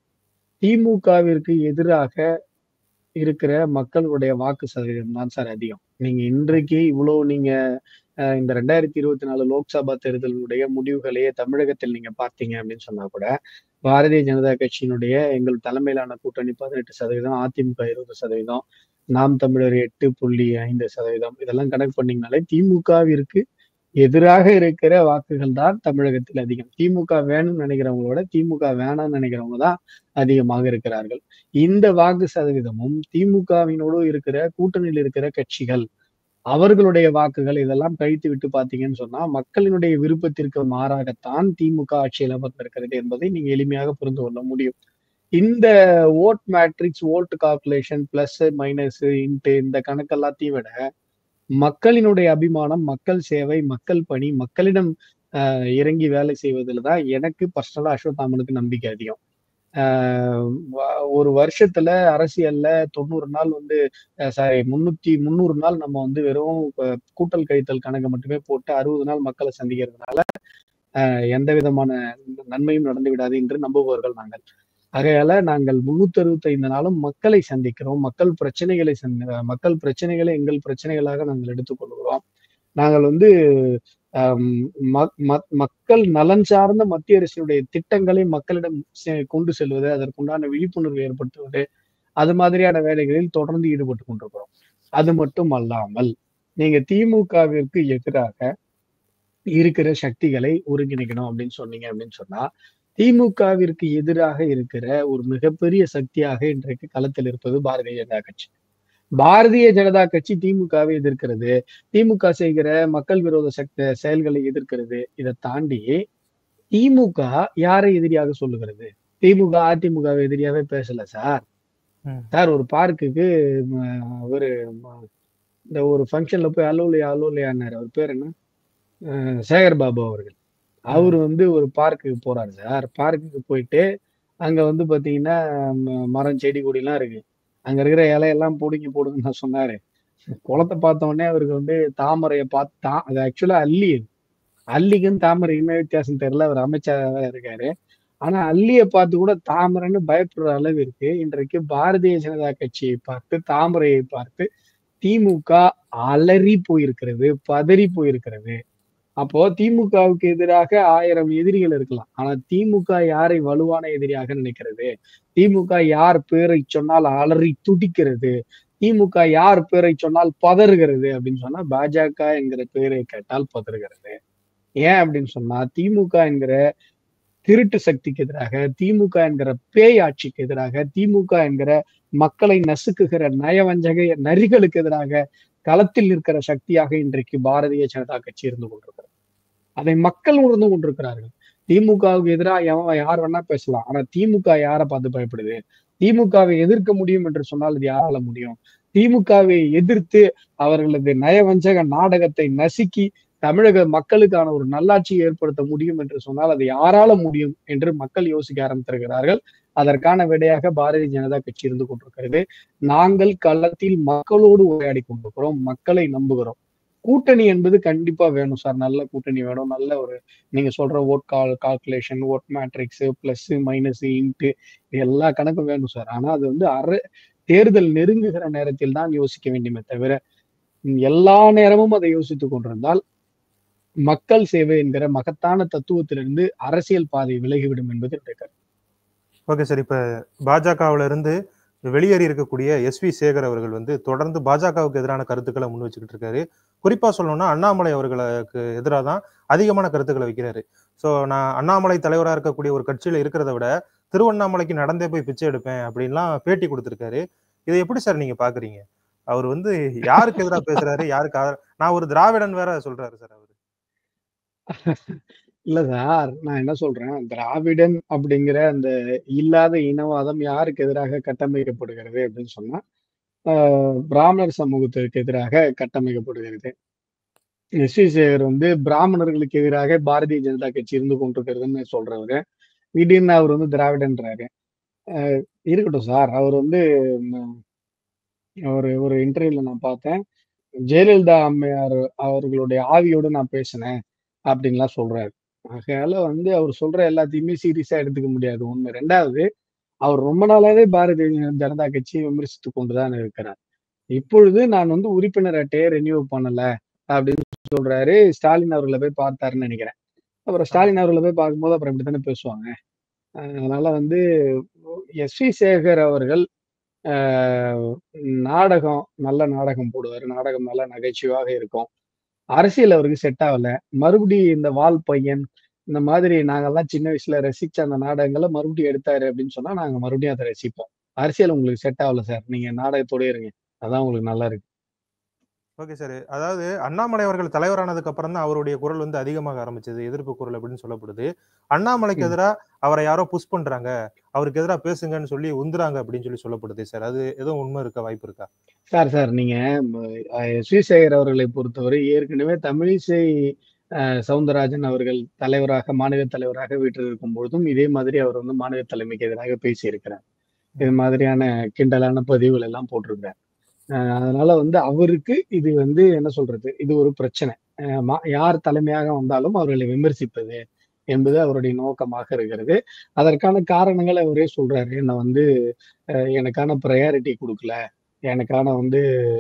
திமுகவிற்கு எதிராக இருக்கிற மக்களுடைய வாக்கு சதவீதம் தான் சார் அதிகம் நீங்க இன்றைக்கு இவ்வளவு நீங்க அஹ், இந்த ரெண்டாயிரத்தி இருபத்தி நாலு லோக்சபா தேர்தலுடைய முடிவுகளையே தமிழகத்தில் நீங்க பார்த்தீங்க அப்படின்னு சொன்னா கூட பாரதிய ஜனதா கட்சியினுடைய எங்கள் தலைமையிலான கூட்டணி பதினெட்டு சதவீதம் அதிமுக இருபது சதவீதம் நாம் தமிழர் எட்டு புள்ளி ஐந்து சதவீதம் இதெல்லாம் கணக்கு பண்ணீங்கனாலே திமுகவிற்கு எதிராக இருக்கிற வாக்குகள் தான் தமிழகத்தில் அதிகம் திமுக வேணும்னு நினைக்கிறவங்களோட திமுக வேணாம்னு நினைக்கிறவங்க தான் அதிகமாக இருக்கிறார்கள் இந்த வாக்கு சதவீதமும் திமுகவினோடு இருக்கிற கூட்டணியில் இருக்கிற கட்சிகள் அவர்களுடைய வாக்குகள் இதெல்லாம் கழித்து விட்டு பாத்தீங்கன்னு சொன்னா மக்களினுடைய விருப்பத்திற்கு மாறாகத்தான் திமுக ஆட்சியில் அமர்ந்திருக்கிறது என்பதை நீங்க எளிமையாக புரிந்து கொள்ள முடியும் இந்த vote matrix vote calculation plus minus into இந்த கணக்கு எல்லாத்தையும் விட மக்களினுடைய அபிமானம் மக்கள் சேவை மக்கள் பணி மக்களிடம் ஆஹ், இறங்கி வேலை செய்வதில் தான் எனக்கு பர்சனலா அஸ்வத்தாமனுக்கு நம்பிக்கை அதிகம் ஆஹ், வ- ஒரு வருஷத்துல அரசியல்ல தொண்ணூறு நாள் வந்து சாரி முன்னூத்தி முந்நூறு நாள் நம்ம வந்து வெறும் அஹ், கூட்டல் கழித்தல் கணக்கு மட்டுமே போட்டு அறுபது நாள் மக்களை சந்திக்கிறதுனால ஆஹ், எந்த விதமான நன்மையும் நடந்து விடாது என்று நம்புபவர்கள் நாங்கள் ஆகையால நாங்கள் முன்னூத்தி அறுபத்தைந்து நாளும் மக்களை சந்திக்கிறோம் மக்கள் பிரச்சனைகளை சந்தி- மக்கள் பிரச்சனைகளை எங்கள் பிரச்சனைகளாக நாங்கள் எடுத்துக்கொள்கிறோம் நாங்கள் வந்து ஆம், ம- ம- மக்கள் நலன் சார்ந்த மத்திய அரசினுடைய திட்டங்களை மக்களிடம் செ- கொண்டு செல்வது அதற்குண்டான விழிப்புணர்வு ஏற்படுத்துவது அது மாதிரியான வேலைகளில் தொடர்ந்து ஈடுபட்டு கொண்டிருக்கிறோம் அது மட்டும் அல்லாமல் நீங்க திமுகவிற்கு எதிராக இருக்கிற சக்திகளை ஒருங்கிணைக்கணும் அப்படின்னு சொன்னீங்க அப்படின்னு சொன்னா திமுகவிற்கு எதிராக இருக்கிற ஒரு மிகப்பெரிய சக்தியாக இன்றைக்கு களத்தில் இருப்பது பாரதிய ஜனதா கட்சி பாரதிய ஜனதா கட்சி திமுகவை எதிர்க்கிறது திமுக செய்கிற மக்கள் விரோத சக்தி செயல்களை எதிர்க்கிறது இதை தாண்டி திமுக யாரை எதிரியாக சொல்லுகிறது திமுக அதிமுக எதிரியாவே பேசல சார் ம். சார் ஒரு பார்க்குக்கு ஒரு ம- இந்த ஒரு ஃபங்க்ஷன்ல போய் அலோலியா அலோலியான்னாரு அவர் பேர் என்ன அஹ் சேகர் பாபு அவர்கள் அவர் வந்து ஒரு பார்க்குக்கு போறாரு சார் பார்க்குக்கு போயிட்டு அங்க வந்து பாத்தீங்கன்னா ம- மரம் செடி கொடி எல்லாம் இருக்கு அங்க இருக்கிற இலையெல்லாம் பிடுங்கி போடுங்கன்னு நான் சொன்னாரு குளத்தை பார்த்த உடனே அவருக்கு வந்து தாமரையை பார்த்து தா அது ஆக்சுவலா அல்லி அது. அல்லிக்கும் தாமரைக்குமே வித்தியாசம் தெரியல அவர் அமைச்சராக இருக்காரு ஆனா அல்லியை பார்த்து கூட தாமரைன்னு பயப்படுற அளவு இருக்கு இன்றைக்கு பாரதிய ஜனதா கட்சியை பார்த்து தாமரையை பார்த்து திமுக அலறி போயிருக்கிறது பதறி போயிருக்கிறது அப்போ திமுகவுக்கு எதிராக ஆயிரம் எதிரிகள் இருக்கலாம் ஆனா திமுக யாரை வலுவான எதிரியாக நினைக்கிறது திமுக யார் பேரை சொன்னால் அலறி துடிக்கிறது திமுக யார் பேரை சொன்னால் பதறுகிறது அப்படின்னு சொன்னா பாஜக என்கிற பேரை கேட்டால் பதறுகிறது ஏன் அப்படின்னு சொன்னா திமுக என்கிற திருட்டு சக்திக்கு எதிராக திமுக என்கிற பேய் ஆட்சிக்கு எதிராக திமுக என்கிற மக்களை நசுக்குகிற நயவஞ்சக நரிகளுக்கு எதிராக களத்தில் நிற்கிற சக்தியாக இன்றைக்கு பாரதிய ஜனதா கட்சி இருந்து கொண்டிருக்கிறது அதை மக்கள் உணர்ந்து கொண்டிருக்கிறார்கள் திமுகவுக்கு எதிராக எவன் யார் வேணா பேசலாம் ஆனா திமுக யாரை பார்த்து பயப்படுது திமுகவை எதிர்க்க முடியும் என்று சொன்னால் இது யாரால முடியும் திமுகவை எதிர்த்து அவர்களது நயவஞ்சக நாடகத்தை நசுக்கி தமிழக மக்களுக்கான ஒரு நல்லாட்சியை ஏற்படுத்த முடியும் என்று சொன்னால் அது யாரால முடியும் என்று மக்கள் யோசிக்க ஆரம்பித்திருக்கிறார்கள் அதற்கான விடையாக பாரதிய ஜனதா கட்சி இருந்து கொண்டிருக்கிறது நாங்கள் களத்தில் மக்களோடு உரையாடி கொண்டிருக்கிறோம் மக்களை நம்புகிறோம் கூட்டணி என்பது கண்டிப்பா வேணும் சார் நல்ல கூட்டணி வேணும் நல்ல ஒரு நீங்க சொல்ற ஓட் கால் calculation vote matrix plus minus into எல்லா கணக்கும் வேணும் சார் ஆனா அது வந்து அரை தேர்தல் நெருங்குகிற நேரத்தில் தான் யோசிக்க வேண்டுமே தவிர எல்லா நேரமும் அதை யோசித்துக் கொண்டிருந்தால் மக்கள் சேவை என்கிற மகத்தான தத்துவத்திலிருந்து அரசியல் பாதை விலகிவிடும் என்பது என்னுடைய கருத்து ஓகே சார் இப்ப பாஜகவுல இருந்து வெளியேறி இருக்கக்கூடிய எஸ் வி சேகர் அவர்கள் வந்து தொடர்ந்து பாஜகவுக்கு எதிரான கருத்துக்களை முன் வச்சுக்கிட்டு இருக்காரு குறிப்பா சொல்லணும்னா அண்ணாமலை அவர்களுக்கு எதிராக தான் அதிகமான கருத்துக்களை வைக்கிறாரு ஸோ நான் அண்ணாமலை தலைவராக இருக்கக்கூடிய ஒரு கட்சியில இருக்கிறத விட திருவண்ணாமலைக்கு நடந்தே போய் பிச்சை எடுப்பேன் அப்படின்லாம் பேட்டி கொடுத்துருக்காரு இதை எப்படி சார் நீங்க பாக்குறீங்க அவர் வந்து யாருக்கு எதிராக பேசுறாரு யாருக்கு ஆதரவு- நான் ஒரு திராவிடன் வேற சொல்றாரு சார் அவரு இல்ல சார் நான் என்ன சொல்றேன் திராவிடன் அப்படிங்கிற அந்த இல்லாத இனவாதம் யாருக்கு எதிராக கட்டமைக்கப்படுகிறது அப்படின்னு சொன்னா ஆஹ் பிராமணர் சமூகத்திற்கு எதிராக கட்டமைக்கப்படுகிறது எஸ் வி சேகர் வந்து பிராமணர்களுக்கு எதிராக பாரதிய ஜனதா கட்சி இருந்து கொண்டிருக்கிறதுன்னு சொல்றவரு திடீர்னு அவர் வந்து திராவிடன்றாரு ஆஹ் இருக்கட்டும் சார் அவர் வந்து ம், ஒரு ஒரு இன்டர்வியூல நான் பார்த்தேன் ஜெயலலிதா அம்மையார் அவர்களுடைய ஆவியோட நான் பேசினேன் அப்படின்லாம் சொல்றாரு ஆகையால வந்து அவர் சொல்ற எல்லாத்தையுமே சீரியஸா எடுத்துக்க முடியாது ஒண்ணு ரெண்டாவது அவர் ரொம்ப நாளாவே பாரதிய ஜனதா கட்சியை விமர்சித்து கொண்டுதான் இருக்கிறார் இப்பொழுது நான் வந்து உறுப்பினர் அட்டையை ரெனியூ பண்ணல அப்படின்னு சொல்றாரு ஸ்டாலின் அவர்களை போய் பார்த்தாருன்னு நினைக்கிறேன் அப்புறம் ஸ்டாலின் அவர்களை போய் பார்க்கும்போது அப்புறம் இப்படித்தானே பேசுவாங்க அஹ் அதனால வந்து எஸ் வி சேகர் அவர்கள் ஆஹ் நாடகம் நல்ல நாடகம் போடுவார் நாடகம் நல்ல நகைச்சுவாக இருக்கும் அரசியல் அவருக்கு செட் ஆகல மறுபடியும் இந்த வால் பையன் இந்த மாதிரி நாங்கெல்லாம் சின்ன வயசுல ரசிச்ச அந்த நாடகங்களை மறுபடியும் எடுத்தாரு அப்படின்னு சொன்னா நாங்க மறுபடியும் அதை ரசிப்போம் அரசியல் உங்களுக்கு செட் ஆகல சார் நீங்க நாடகத்தோட இருங்க அதான் உங்களுக்கு நல்லா இருக்கு ஓகே சார் அதாவது அண்ணாமலை அவர்கள் தலைவரானதுக்கு அப்புறம் தான் அவருடைய குரல் வந்து அதிகமாக ஆரம்பிச்சது எதிர்ப்பு குரல் அப்படின்னு சொல்லப்படுது அண்ணாமலைக்கு ம். எதிராக அவரை யாரோ புஷ் பண்றாங்க அவருக்கு எதிராக பேசுங்கன்னு சொல்லி உந்துறாங்க அப்படின்னு சொல்லி சொல்லப்படுது சார் அது எதுவும் உண்மை இருக்க வாய்ப்பு இருக்கா சார் சார் நீங்க எஸ் வி சேகர் அவர்களை பொறுத்தவரை ஏற்கனவே தமிழிசை அஹ், சவுந்தரராஜன் அவர்கள் தலைவராக மாநில தலைவராக வீட்டில் இருக்கும் பொழுதும் இதே மாதிரி அவர் வந்து மாநில தலைமைக்கு எதிராக பேசியிருக்கிறார் இது மாதிரியான கிண்டலான பதிவுகள் எல்லாம் போட்டிருக்கிறார் அஹ், அதனால வந்து அவருக்கு இது வந்து என்ன சொல்றது இது ஒரு பிரச்சனை அஹ், மா- யார் தலைமையாக வந்தாலும் அவர்களை விமர்சிப்பது என்பது அவருடைய நோக்கமாக இருக்கிறது அதற்கான காரணங்களை அவரே சொல்றாரு என்ன வந்து அஹ், எனக்கான ப்ரையாரிட்டி கொடுக்கல எனக்கான வந்து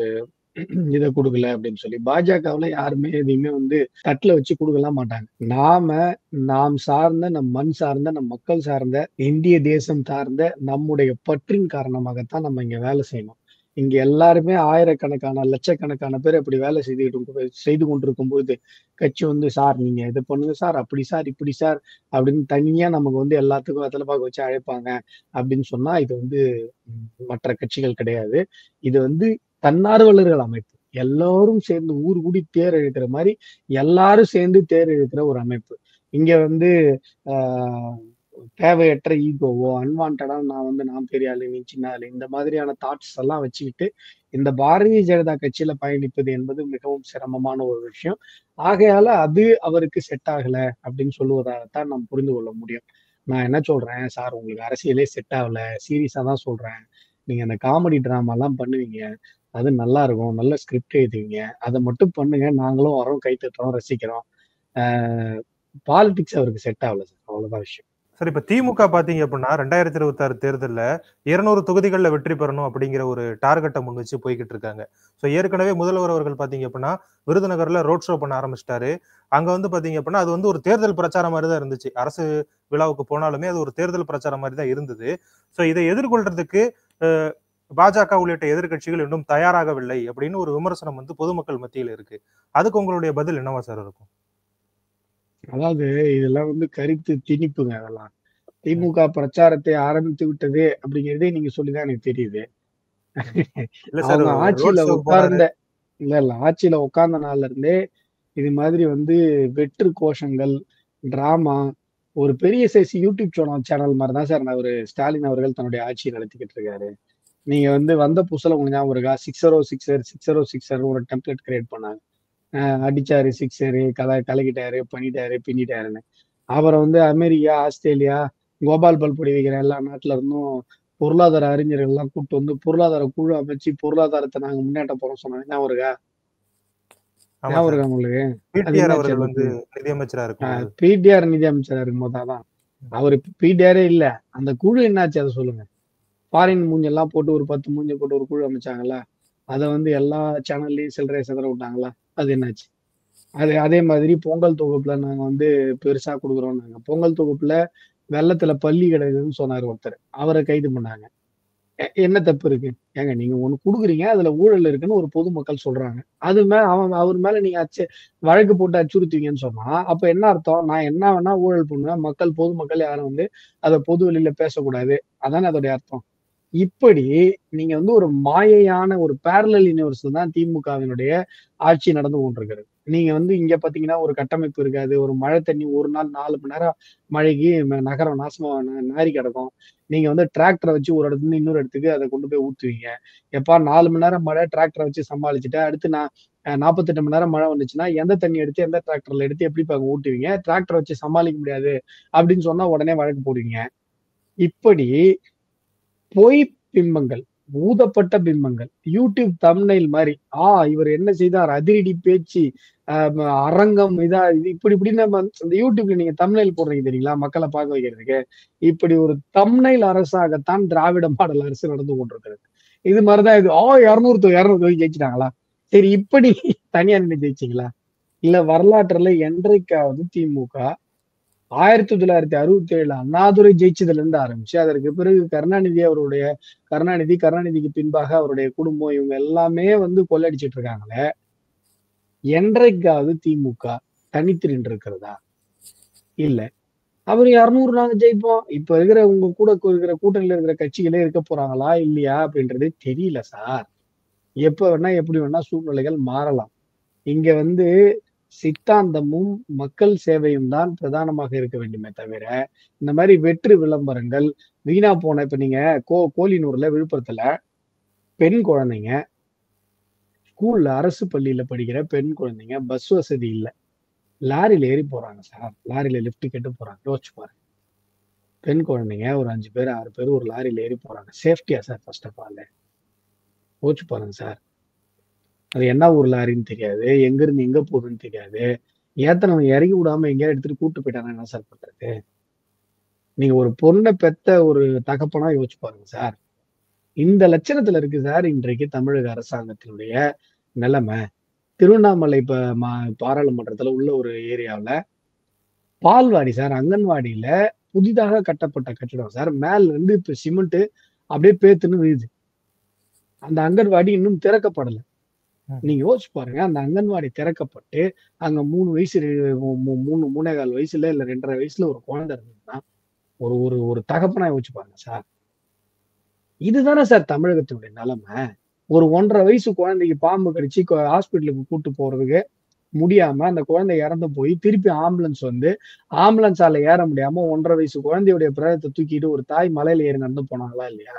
இதை கொடுக்கல அப்படின்னு சொல்லி பாஜகவுல யாருமே எதையுமே வந்து தட்டுல வச்சு கொடுக்கலாம் மாட்டாங்க நாம நாம் சார்ந்த நம் மண் சார்ந்த நம் மக்கள் சார்ந்த இந்திய தேசம் சார்ந்த நம்முடைய பற்றின் காரணமாகத்தான் நம்ம இங்க வேலை செய்யணும் இங்க எல்லாருமே ஆயிரக்கணக்கான லட்சக்கணக்கான பேர் அப்படி வேலை செய்துகிட்டு செய்து கொண்டிருக்கும் பொழுது கட்சி வந்து சார் நீங்க இது பண்ணுங்க சார் அப்படி சார் இப்படி சார் அப்படின்னு தனியா நமக்கு வந்து எல்லாத்துக்கும் வெத்தலை பார்க்க வச்சு அழைப்பாங்க அப்படின்னு சொன்னா இது வந்து ம், மற்ற கட்சிகள் கிடையாது இது வந்து தன்னார்வலர்கள் அமைப்பு எல்லாரும் சேர்ந்து ஊர் கூடி தேர் இழுக்கிற மாதிரி எல்லாரும் சேர்ந்து தேர் இழுக்கிற ஒரு அமைப்பு இங்க வந்து ஆஹ் தேவையற்ற ஈகோவோ அன்வான்டா நான் வந்து நான் பெரிய ஆளு நீ சின்ன ஆளு இந்த மாதிரியான தாட்ஸ் எல்லாம் வச்சுக்கிட்டு இந்த பாரதிய ஜனதா கட்சியில பயணிப்பது என்பது மிகவும் சிரமமான ஒரு விஷயம் ஆகையால அது அவருக்கு செட் ஆகல அப்படின்னு சொல்லுவதாகத்தான் நாம் புரிந்து கொள்ள முடியும் நான் என்ன சொல்றேன் சார் உங்களுக்கு அரசியலே செட் ஆகல சீரியஸா தான் சொல்றேன் நீங்க அந்த காமெடி டிராமா எல்லாம் பண்ணுவீங்க அது நல்லா இருக்கும் நல்ல ஸ்கிரிப்ட் எழுதுவீங்க அதை மட்டும் பண்ணுங்க நாங்களும் வரோம் கை தட்டுறோம் ரசிக்கிறோம் பாலிடிக்ஸ் அவருக்கு செட் ஆகல சார் அவ்வளவுதான் விஷயம் சார் இப்ப திமுக பாத்தீங்க அப்படின்னா ரெண்டாயிரத்தி இருபத்தி ஆறு தேர்தல்ல இருநூறு தொகுதிகளில் வெற்றி பெறணும் அப்படிங்கிற ஒரு டார்கெட்டை முன் வச்சு போய்கிட்டு இருக்காங்க ஸோ ஏற்கனவே முதல்வர் அவர்கள் பாத்தீங்க அப்படின்னா விருதுநகர்ல ரோட் ஷோ பண்ண ஆரம்பிச்சிட்டாரு அங்க வந்து பாத்தீங்க அப்படின்னா அது வந்து ஒரு தேர்தல் பிரச்சாரம் மாதிரி தான் இருந்துச்சு அரசு விழாவுக்கு போனாலுமே அது ஒரு தேர்தல் பிரச்சாரம் மாதிரி தான் இருந்தது ஸோ இதை எதிர்கொள்றதுக்கு அஹ், பாஜக உள்ளிட்ட எதிர்க்கட்சிகள் இன்னும் தயாராகவில்லை அப்படின்னு ஒரு விமர்சனம் வந்து பொதுமக்கள் மத்தியில் இருக்கு அதுக்கு உங்களுடைய பதில் என்னவா சார் இருக்கும் அதாவது இதெல்லாம் வந்து கருத்து திணிப்புங்க அதெல்லாம் திமுக பிரச்சாரத்தை ஆரம்பித்து விட்டது அப்படிங்கிறதே நீங்க சொல்லிதான் எனக்கு தெரியுது இல்ல சார் அவங்க ஆட்சியில ரோட் ஷோ போறாரு உட்கார்ந்த இல்ல இல்ல ஆட்சியில உட்கார்ந்த நாள்ல இருந்தே இது மாதிரி வந்து வெற்று கோஷங்கள் டிராமா ஒரு பெரிய சைஸ் யூடியூப் சேனல் சேனல் மாதிரி தான் சார் அவர் ஸ்டாலின் அவர்கள் தன்னுடைய ஆட்சியை நடத்திக்கிட்டு இருக்காரு நீங்க வந்து வந்த புதுசுல உங்களுக்கு ஞாபகம் இருக்கா சிக்ஸரோ சிக்ஸர் சிக்ஸரோ சிக்ஸர் ஒரு டெம்ப்ளேட் கிரியேட் பண்ணாங்க அஹ் அடிச்சாரு சிக்ஸரு கலை கலக்கிட்டாரு பண்ணிட்டாரு பின்னிட்டாருன்னு அப்புறம் வந்து அமெரிக்கா ஆஸ்திரேலியா கோபால் பல்பொடி வைக்கிற எல்லா நாட்டுல இருந்தும் பொருளாதார அறிஞர்கள் எல்லாம் கூப்பிட்டு வந்து பொருளாதார குழு அமைச்சு பொருளாதாரத்தை நாங்க முன்னேற்ற போறோம் சொன்னாங்க ஞாபகம் இருக்கா ஆமா ஞாபகம் சார் இருக்கா உங்களுக்கு அது பிடிஆர் என்னாச்சு அவர்கள் அது வந்து நிதியமைச்சரா இருக்கும்போது பிடிஆர் நிதி அமைச்சரா இருக்கும்போது தான் அவர் பிடிஆரே இல்ல அந்த குழு என்னாச்சு அதை சொல்லுங்க ஃபாரின் மூஞ்செல்லாம் போட்டு ஒரு பத்து மூஞ்ச போட்டு ஒரு குழு அமைச்சாங்கல்ல அதை வந்து எல்லா சேனல்லையும் சில்லறை சிதற விட்டாங்களா அது என்னாச்சு அது அதே மாதிரி பொங்கல் தொகுப்புல நாங்க வந்து பெருசா கொடுக்குறோம் நாங்க பொங்கல் தொகுப்புல வெள்ளத்துல பள்ளி கிடக்குதுன்னு சொன்னாரு ஒருத்தர் அவரை கைது பண்ணாங்க எ- என்ன தப்பு இருக்கு ஏங்க நீங்க ஒண்ணு குடுக்குறீங்க அதுல ஊழல் இருக்குன்னு ஒரு பொதுமக்கள் சொல்றாங்க அது மேல அவன் அவர் மேல நீங்க அச்சு வழக்கு போட்டு அச்சுறுத்துவீங்கன்னு சொன்னா அப்ப என்ன அர்த்தம் நான் என்ன வேணா ஊழல் பண்ணுவேன் மக்கள் பொதுமக்கள் யாரும் வந்து அதை பொது வெளியில பேசக்கூடாது அதானே அதோடைய அர்த்தம் இப்படி நீங்க வந்து ஒரு மாயையான ஒரு பேரலல் யூனிவர்ஸ் தான் திமுகவினுடைய ஆட்சி நடந்து கொண்டிருக்கிறது நீங்க வந்து இங்க பாத்தீங்கன்னா ஒரு கட்டமைப்பு இருக்காது ஒரு மழை தண்ணி ஒரு நாள் நாலு மணி நேரம் மழைக்கு ம- நகரம் நாசமா நா- நாறி கிடக்கும் நீங்க வந்து டிராக்டரை வச்சு ஒரு இடத்துல இருந்து இன்னொரு இடத்துக்கு அதை கொண்டு போய் ஊத்துவீங்க எப்பா நாலு மணி நேரம் மழை டிராக்டரை வச்சு சமாளிச்சுட்டு அடுத்து நான் அஹ், நாற்பத்தெட்டு மணி நேரம் மழை வந்துச்சுன்னா எந்த தண்ணி எடுத்து எந்த டிராக்டர்ல எடுத்து எப்படி பாங்க ஊட்டுவீங்க டிராக்டர் வச்சு சமாளிக்க முடியாது அப்படின்னு சொன்னா உடனே வழக்கு போடுவீங்க இப்படி பொய் பிம்பங்கள் ஊதப்பட்ட பிம்பங்கள் யூடியூப் தம்னைல் மாதிரி ஆ இவர் என்ன செய்தார் அதிரடி பேச்சு ஆஹ் அரங்கம் இதா இது இப்படி இப்படி நம்ம இந்த யூடியூப்ல நீங்க தம்னைல் போடுறீங்க தெரியுங்களா மக்களை பார்க்க வைக்கிறதுக்கு இப்படி ஒரு தம்னைல் அரசாகத்தான் திராவிட மாடல் அரசு நடந்து கொண்டிருக்கிறது இது மாதிரிதான் இது ஆ இருநூறு இருநூறு தொகை ஜெயிச்சிட்டாங்களா சரி இப்படி தனியா நின்று ஜெயிச்சிங்களா இல்ல வரலாற்றுல என்றைக்காவது திமுக ஆயிரத்தி தொள்ளாயிரத்தி அறுபத்தி ஏழுல அண்ணாதுரை ஜெயிச்சதுல இருந்து ஆரம்பிச்சு அதற்கு பிறகு கருணாநிதி அவருடைய கருணாநிதி கருணாநிதிக்கு பின்பாக அவருடைய குடும்பம் இவங்க எல்லாமே வந்து கொள்ளடிச்சிட்டு இருக்காங்களே என்றைக்காவது திமுக தனித்து நின்று இருக்கிறதா இல்ல அவர் இருநூறு நாங்க ஜெயிப்போம் இப்ப இருக்கிற உங்க கூட இருக்கிற கூட்டணியில இருக்கிற கட்சிகளே இருக்க போறாங்களா இல்லையா அப்படின்றது தெரியல சார் எப்ப வேணா எப்படி வேணா சூழ்நிலைகள் மாறலாம் இங்க வந்து சித்தாந்தமும் மக்கள் சேவையும் தான் பிரதானமாக இருக்க வேண்டுமே தவிர இந்த மாதிரி வெற்று விளம்பரங்கள் வீணா போன இப்ப நீங்க கோ கோலினூர்ல விழுப்புரத்துல பெண் குழந்தைங்க ஸ்கூல்ல அரசு பள்ளியில படிக்கிற பெண் குழந்தைங்க பஸ் வசதி இல்ல லாரியில ஏறி போறாங்க சார் லாரியில லிஃப்ட் கேட்டு போறாங்க யோசிச்சு பாருங்க பெண் குழந்தைங்க ஒரு அஞ்சு பேர் ஆறு பேர் ஒரு லாரியில ஏறி போறாங்க சேஃப்டியா சார் ஃபர்ஸ்ட் ஆஃப் ஆல் யோசிச்சு பாருங்க சார் அது என்ன ஊர் லாரின்னு தெரியாது எங்க இருந்து எங்க போகுதுன்னு தெரியாது ஏத்தனவன் இறங்கி விடாம எங்கேயா எடுத்துட்டு கூட்டு போயிட்டானா என்ன சார் பண்றது நீங்க ஒரு பொண்ணை பெத்த ஒரு தகப்பனா யோசிச்சு பாருங்க சார் இந்த லட்சணத்துல இருக்கு சார் இன்றைக்கு தமிழக அரசாங்கத்தினுடைய நிலைமை திருவண்ணாமலை இப்ப மா- பாராளுமன்றத்துல உள்ள ஒரு ஏரியாவுல பால்வாடி சார் அங்கன்வாடியில புதிதாக கட்டப்பட்ட கட்டிடம் சார் மேல இருந்து இப்ப சிமெண்ட் அப்படியே பேத்துன்னு விழுது அந்த அங்கன்வாடி இன்னும் திறக்கப்படல ம். நீங்க யோசிச்சு பாருங்க அந்த அங்கன்வாடி திறக்கப்பட்டு அங்க மூணு வயசு ரெ- மூ- மூ- மூணு மூணே கால் வயசுல இல்ல ரெண்டரை வயசுல ஒரு குழந்தை இருந்ததுன்னா ஒரு ஒரு ஒரு தகப்பனா யோசிச்சு பாருங்க சார் இதுதானே சார் தமிழகத்தினுடைய நிலைமை ஒரு ஒன்றரை வயசு குழந்தைக்கு பாம்பு கடிச்சு ஹாஸ்பிட்டலுக்கு கூட்டு போறதுக்கு முடியாம அந்த குழந்தை இறந்து போய் திருப்பி ஆம்புலன்ஸ் வந்து ஆம்புலன்ஸால ஏற முடியாம ஒன்றரை வயசு குழந்தையுடைய பிரேதத்தை தூக்கிட்டு ஒரு தாய் மலையில ஏறி நடந்து போனாங்களா இல்லையா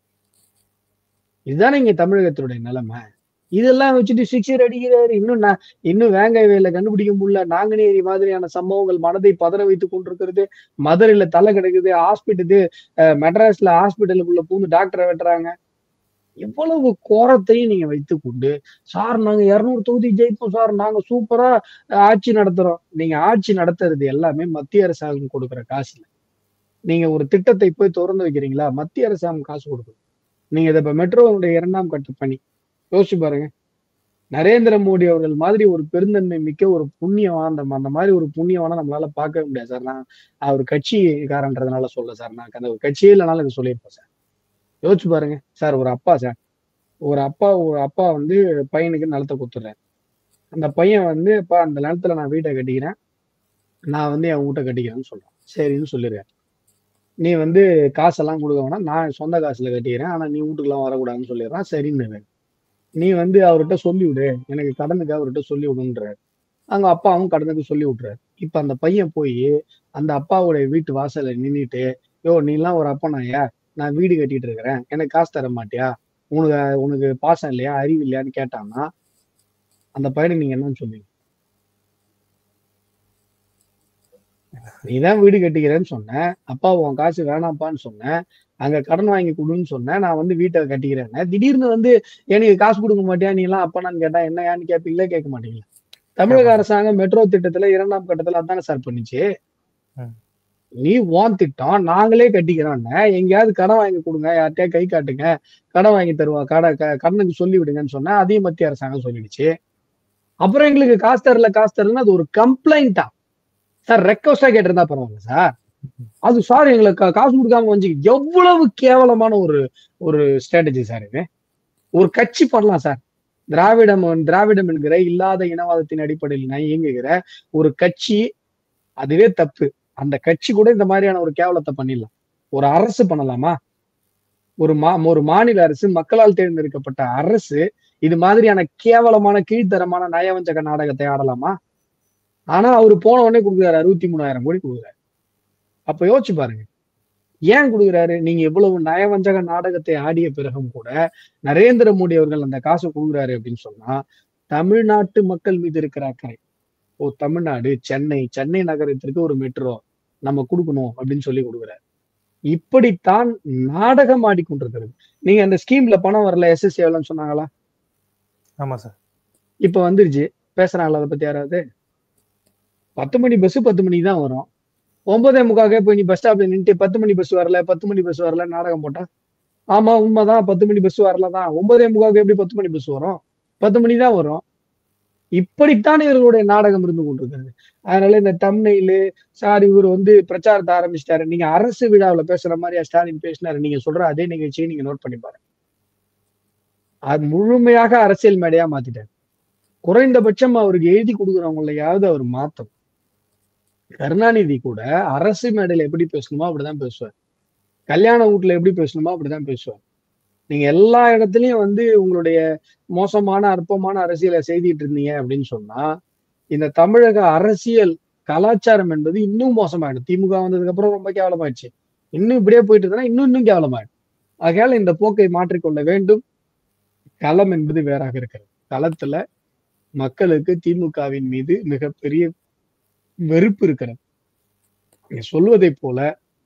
இதுதானே இங்க தமிழகத்தினுடைய நிலைமை இதெல்லாம் வச்சுட்டு சிக்ஸர் அடிக்கிறாரு இன்னும் நான் இன்னும் வேங்காய வேலை கண்டுபிடிக்க முடியல நாங்குநேரி மாதிரியான சம்பவங்கள் மனதை பதற வைத்துக் கொண்டிருக்கிறது மதுரையில தலை கிடக்குது ஹாஸ்பிட்டலு மெட்ராஸ்ல ஹாஸ்பிட்டலுக்குள்ள பூந்து டாக்டரை வெட்டுறாங்க எவ்வளவு கோரத்தையும் நீங்க வைத்துக் கொண்டு சார் நாங்க இருநூறு தொகுதி ஜெயிப்போம் சார் நாங்க சூப்பரா அஹ், ஆட்சி நடத்துறோம் நீங்க ஆட்சி நடத்துறது எல்லாமே மத்திய அரசாங்கம் கொடுக்குற காசுல நீங்க ஒரு திட்டத்தை போய் திறந்து வைக்கிறீங்களா மத்திய அரசாங்கம் காசு கொடுக்குது நீங்க இதை இப்ப மெட்ரோவுடைய இரண்டாம் கட்ட பணி யோசிச்சு பாருங்க நரேந்திர மோடி அவர்கள் மாதிரி ஒரு பெருந்தன்மை மிக்க ஒரு புண்ணியவான் அந்த அந்த மாதிரி ஒரு புண்ணியவான நம்மளால பார்க்கவே முடியாது சார் நான் அவர் கட்சிக்காரன்றதுனால சொல்ல சார் நான் அந்த ஒரு கட்சியே இல்லைனாலும் இதை சொல்லியிருப்பேன் சார் யோசிச்சு பாருங்க சார் ஒரு அப்பா சார் ஒரு அப்பா ஒரு அப்பா வந்து பையனுக்கு நிலத்தை கொடுத்துட்றாரு அந்த பையன் வந்து அப்பா அந்த நிலத்துல நான் வீட்டை கட்டிக்கிறேன் நான் வந்து என் வீட்டை கட்டிக்கிறேன்னு சொல்றான் சரின்னு சொல்லிடுறேன் நீ வந்து காசெல்லாம் கொடுக்க வேணாம் நான் சொந்த காசுல கட்டிக்கிறேன் ஆனா நீ வீட்டுக்குலாம் வரக்கூடாதுன்னு சொல்லிடுறான் சரின்னு நீ வந்து அவர்கிட்ட சொல்லி விடு எனக்கு கடனுக்கு அவர்கிட்ட சொல்லி விடுன்றாரு அங்க அப்பாவும் கடனுக்கு சொல்லி விட்டுறாரு இப்ப அந்த பையன் போய் அந்த அப்பாவுடைய வீட்டு வாசல்ல நின்னுட்டு யோ நீ எல்லாம் ஒரு அப்பனாயா நான் வீடு கட்டிட்டு இருக்கிறேன் எனக்கு காசு தர மாட்டியா உனக்கு உனக்கு பாசம் இல்லையா அறிவு இல்லையான்னு கேட்டான்னா அந்த பையனுக்கு நீங்க என்னன்னு சொல்லுவீங்க நீதான் வீடு கட்டிக்கிறேன்னு சொன்ன அப்பா உன் காசு வேணாப்பான்னு சொன்னேன் அங்க கடன் வாங்கி கொடுன்னு சொன்னேன் நான் வந்து வீட்டை கட்டிக்கிறேன் திடீர்னு வந்து எனக்கு காசு கொடுக்க மாட்டியா நீ எல்லாம் அப்பனான்னு கேட்டா என்னையான்னு கேட்பீங்களா கேட்க மாட்டீங்களா தமிழக அரசாங்கம் மெட்ரோ திட்டத்துல இரண்டாம் கட்டத்துல அதானே சார் பண்ணுச்சு ம். நீ ஓன் திட்டம் நாங்களே கட்டிக்கிறோம்னு எங்கேயாவது கடன் வாங்கி கொடுங்க யார்கிட்டயா கை காட்டுங்க கடன் வாங்கி தருவோம் கடை க- கடனுக்கு சொல்லி விடுங்கன்னு சொன்னா அதையும் மத்திய அரசாங்கம் சொல்லிடுச்சு அப்புறம் எங்களுக்கு காசு தரல காசு தரலன்னு அது ஒரு கம்ப்ளைண்டா சார் ரெக்வஸ்டா கேட்டிருந்தா பரவாயில்ல சார் அது சார் எங்களுக்கு கா- காசு கொடுக்காம வந்து எவ்வளவு கேவலமான ஒரு ஒரு ஸ்ட்ராட்டஜி சார் இது ஒரு கட்சி பண்ணலாம் சார் திராவிடம் திராவிடம் என்கிற இல்லாத இனவாதத்தின் அடிப்படையில் நான் இயங்குகிற ஒரு கட்சி அதுவே தப்பு அந்த கட்சி கூட இந்த மாதிரியான ஒரு கேவலத்தை பண்ணிடலாம் ஒரு அரசு பண்ணலாமா ஒரு மா ஒரு மாநில அரசு மக்களால் தேர்ந்தெடுக்கப்பட்ட அரசு இது மாதிரியான கேவலமான கீழ்த்தரமான நயவஞ்சக நாடகத்தை ஆடலாமா ஆனா அவரு போன உடனே கொடுக்குறாரு அறுபத்தி மூணாயிரம் கோடி கொடுக்குறாரு அப்ப யோசிச்சு பாருங்க ஏன் கொடுக்குறாரு நீங்க இவ்வளவு நயவஞ்சக நாடகத்தை ஆடிய பிறகும் கூட நரேந்திர மோடி அவர்கள் அந்த காசை கொடுக்குறாரு அப்படின்னு சொன்னா தமிழ்நாட்டு மக்கள் மீது இருக்கிற அக்கறை ஓ தமிழ்நாடு சென்னை சென்னை நகரத்திற்கு ஒரு மெட்ரோ நம்ம கொடுக்கணும் அப்படின்னு சொல்லி கொடுக்குறாரு இப்படித்தான் நாடகம் ஆடிக்கொண்டிருக்கிறது நீங்க அந்த ஸ்கீம்ல பணம் வரல எஸ்எஸ்சி எவ்வளோன்னு சொன்னாங்களா ஆமா சார் இப்ப வந்துருச்சு பேசுறாங்களா அதை பத்தி யாராவது பத்து மணி பஸ் பத்து மணிக்கு தான் வரும் ஒன்பதே முக்காக்கே போய் நீ பஸ் ஸ்டாப்ல நின்னுட்டு பத்து மணி பஸ் வரல பத்து மணி பஸ் வரல நாடகம் போட்டா ஆமா உண்மைதான் பத்து மணி பஸ் வரல தான் ஒன்பதே முக்காக்கு எப்படி பத்து மணி பஸ் வரும் பத்து மணி தான் வரும் இப்படித்தான் இவர்களுடைய நாடகம் இருந்து கொண்டிருக்கிறது அதனால இந்த தம்னையிலு சார் இவர் வந்து பிரச்சாரத்தை ஆரம்பிச்சிட்டாரு நீங்க அரசு விழாவுல பேசுற மாதிரி ஸ்டாலின் பேசினாரு நீங்க சொல்ற அதே நிகழ்ச்சியை நீங்க நோட் பண்ணி பாருங்க அது முழுமையாக அரசியல் மேடையா மாத்திட்டாரு குறைந்தபட்சம் அவருக்கு எழுதி கொடுக்குறவங்களையாவது அவர் மாத்தும் கருணாநிதி கூட அரசு மேடையில எப்படி பேசணுமோ அப்படிதான் பேசுவார் கல்யாண வீட்டுல எப்படி பேசணுமோ அப்படிதான் பேசுவார் நீங்க எல்லா இடத்துலயும் வந்து உங்களுடைய மோசமான அற்பமான அரசியலை செய்திட்டு இருந்தீங்க அப்படின்னு சொன்னா இந்த தமிழக அரசியல் கலாச்சாரம் என்பது இன்னும் மோசமாயிடும் திமுக வந்ததுக்கு அப்புறம் ரொம்ப கேவலமாயிடுச்சு இன்னும் இப்படியே போயிட்டு இருந்தா இன்னும் இன்னும் கேவலமாயிடும் ஆகையால இந்த போக்கை மாற்றிக்கொள்ள வேண்டும் களம் என்பது வேறாக இருக்கிறது களத்துல மக்களுக்கு திமுகவின் மீது மிகப்பெரிய வெறுப்பு இருக்கிறது நீங்க சொல்வதை போல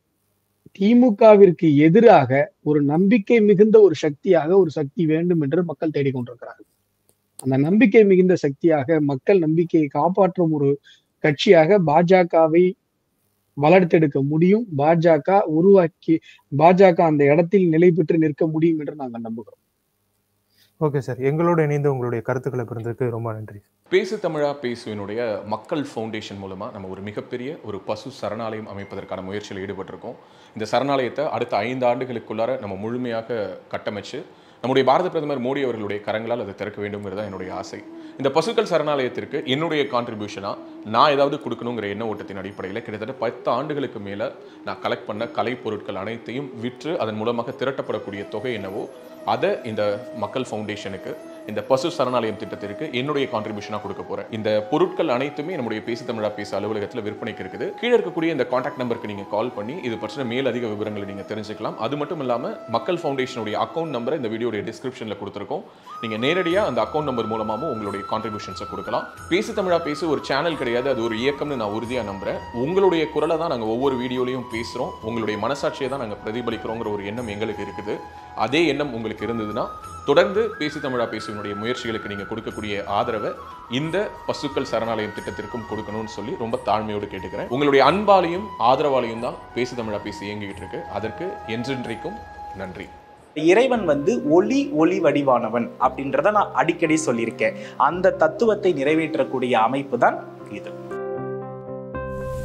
திமுகவிற்கு எதிராக ஒரு நம்பிக்கை மிகுந்த ஒரு சக்தியாக ஒரு சக்தி வேண்டும் என்று மக்கள் தேடிக்கொண்டிருக்கிறார்கள் அந்த நம்பிக்கை மிகுந்த சக்தியாக மக்கள் நம்பிக்கையை காப்பாற்றும் ஒரு கட்சியாக பாஜகவை வளர்த்தெடுக்க முடியும் பாஜக உருவாக்கி பாஜக அந்த இடத்தில் நிலை பெற்று நிற்க முடியும் என்று நாங்கள் நம்புகிறோம் ஓகே சார் எங்களோட இணைந்து உங்களுடைய கருத்துக்களை பிறந்ததுக்கு ரொம்ப நன்றி பேசு தமிழா பேசுவினுடைய மக்கள் ஃபவுண்டேஷன் மூலமாக நம்ம ஒரு மிகப்பெரிய ஒரு பசு சரணாலயம் அமைப்பதற்கான முயற்சியில் ஈடுபட்டிருக்கோம் இந்த சரணாலயத்தை அடுத்த ஐந்து ஆண்டுகளுக்குள்ளார நம்ம முழுமையாக கட்டமைச்சு நம்முடைய பாரத பிரதமர் மோடி அவர்களுடைய கரங்களால் அதை திறக்க வேண்டுங்கிறது தான் என்னுடைய ஆசை இந்த பசுக்கள் சரணாலயத்திற்கு என்னுடைய கான்ட்ரிபியூஷனாக நான் ஏதாவது கொடுக்கணுங்கிற எண்ண ஓட்டத்தின் அடிப்படையில் கிட்டத்தட்ட பத்து ஆண்டுகளுக்கு மேலே நான் கலெக்ட் பண்ண கலைப் பொருட்கள் அனைத்தையும் விற்று அதன் மூலமாக திரட்டப்படக்கூடிய தொகை என்னவோ அதை இந்த மக்கள் ஃபவுண்டேஷனுக்கு இந்த பசு சரணாலயம் திட்டத்திற்கு என்னுடைய கான்ட்ரிபியூஷனாக கொடுக்க போறேன் இந்த பொருட்கள் அனைத்துமே நம்முடைய பேசு தமிழா பேச அலுவலகத்தில் விற்பனைக்கு இருக்குது கீழே இருக்கக்கூடிய இந்த காண்டாக்ட் நம்பருக்கு நீங்க கால் பண்ணி இது பற்றின மேல் அதிக விவரங்களை நீங்க தெரிஞ்சுக்கலாம் அது மட்டும் இல்லாம மக்கள் ஃபவுண்டேஷனுடைய அக்கௌண்ட் நம்பரை இந்த வீடியோடைய டிஸ்கிரிப்ஷன்ல கொடுத்துருக்கோம் நீங்க நேரடியா அந்த அக்கௌண்ட் நம்பர் மூலமாகவும் உங்களுடைய கான்ட்ரிபியூஷன்ஸை கொடுக்கலாம் பேசு தமிழா பேசு ஒரு சேனல் கிடையாது அது ஒரு இயக்கம்னு நான் உறுதியா நம்புறேன் உங்களுடைய குரலை தான் நாங்க ஒவ்வொரு வீடியோலையும் பேசுறோம் உங்களுடைய மனசாட்சியை தான் நாங்க பிரதிபலிக்கிறோங்கிற ஒரு எண்ணம் எங்களுக்கு இருக்குது அதே எண்ணம் உங்களுக்கு இருந்ததுன்னா தொடர்ந்து பேசி தமிழா பேசுவனுடைய முயற்சிகளுக்கு நீங்க கொடுக்கக்கூடிய ஆதரவை இந்த பசுக்கள் சரணாலயம் திட்டத்திற்கும் கொடுக்கணும்னு சொல்லி ரொம்ப தாழ்மையோடு கேட்டுக்கிறேன் உங்களுடைய அன்பாலையும் ஆதரவாலையும் தான் பேசி தமிழா பேசி இயங்கிட்டு இருக்கு அதற்கு என்றென்றைக்கும் நன்றி இறைவன் வந்து ஒளி ஒளி வடிவானவன் அப்படின்றத நான் அடிக்கடி சொல்லியிருக்கேன் அந்த தத்துவத்தை நிறைவேற்றக்கூடிய அமைப்பு தான் இது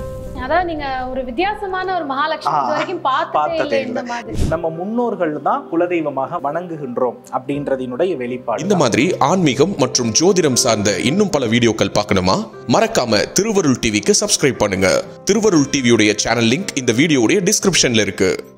அதாவது நீங்க ஒரு வித்தியாசமான ஒரு மகாலட்சுமி இது ஆ, வரைக்கும் பார்த்ததே பார்த்ததே இல்லை இல்லை. இந்த மாதிரி நம்ம முன்னோர்கள் தான் குலதெய்வமாக வணங்குகின்றோம் அப்படின்றதினுடைய வெளிப்பாடு இந்த மாதிரி ஆன்மீகம் மற்றும் ஜோதிடம் சார்ந்த இன்னும் பல வீடியோக்கள் பார்க்கணுமா மறக்காம திருவருள் டிவிக்கு சப்ஸ்கிரைப் பண்ணுங்க திருவருள் டிவியுடைய சேனல் லிங்க் இந்த வீடியோவுடைய டிஸ்கிரிப்ஷன்ல இருக்கு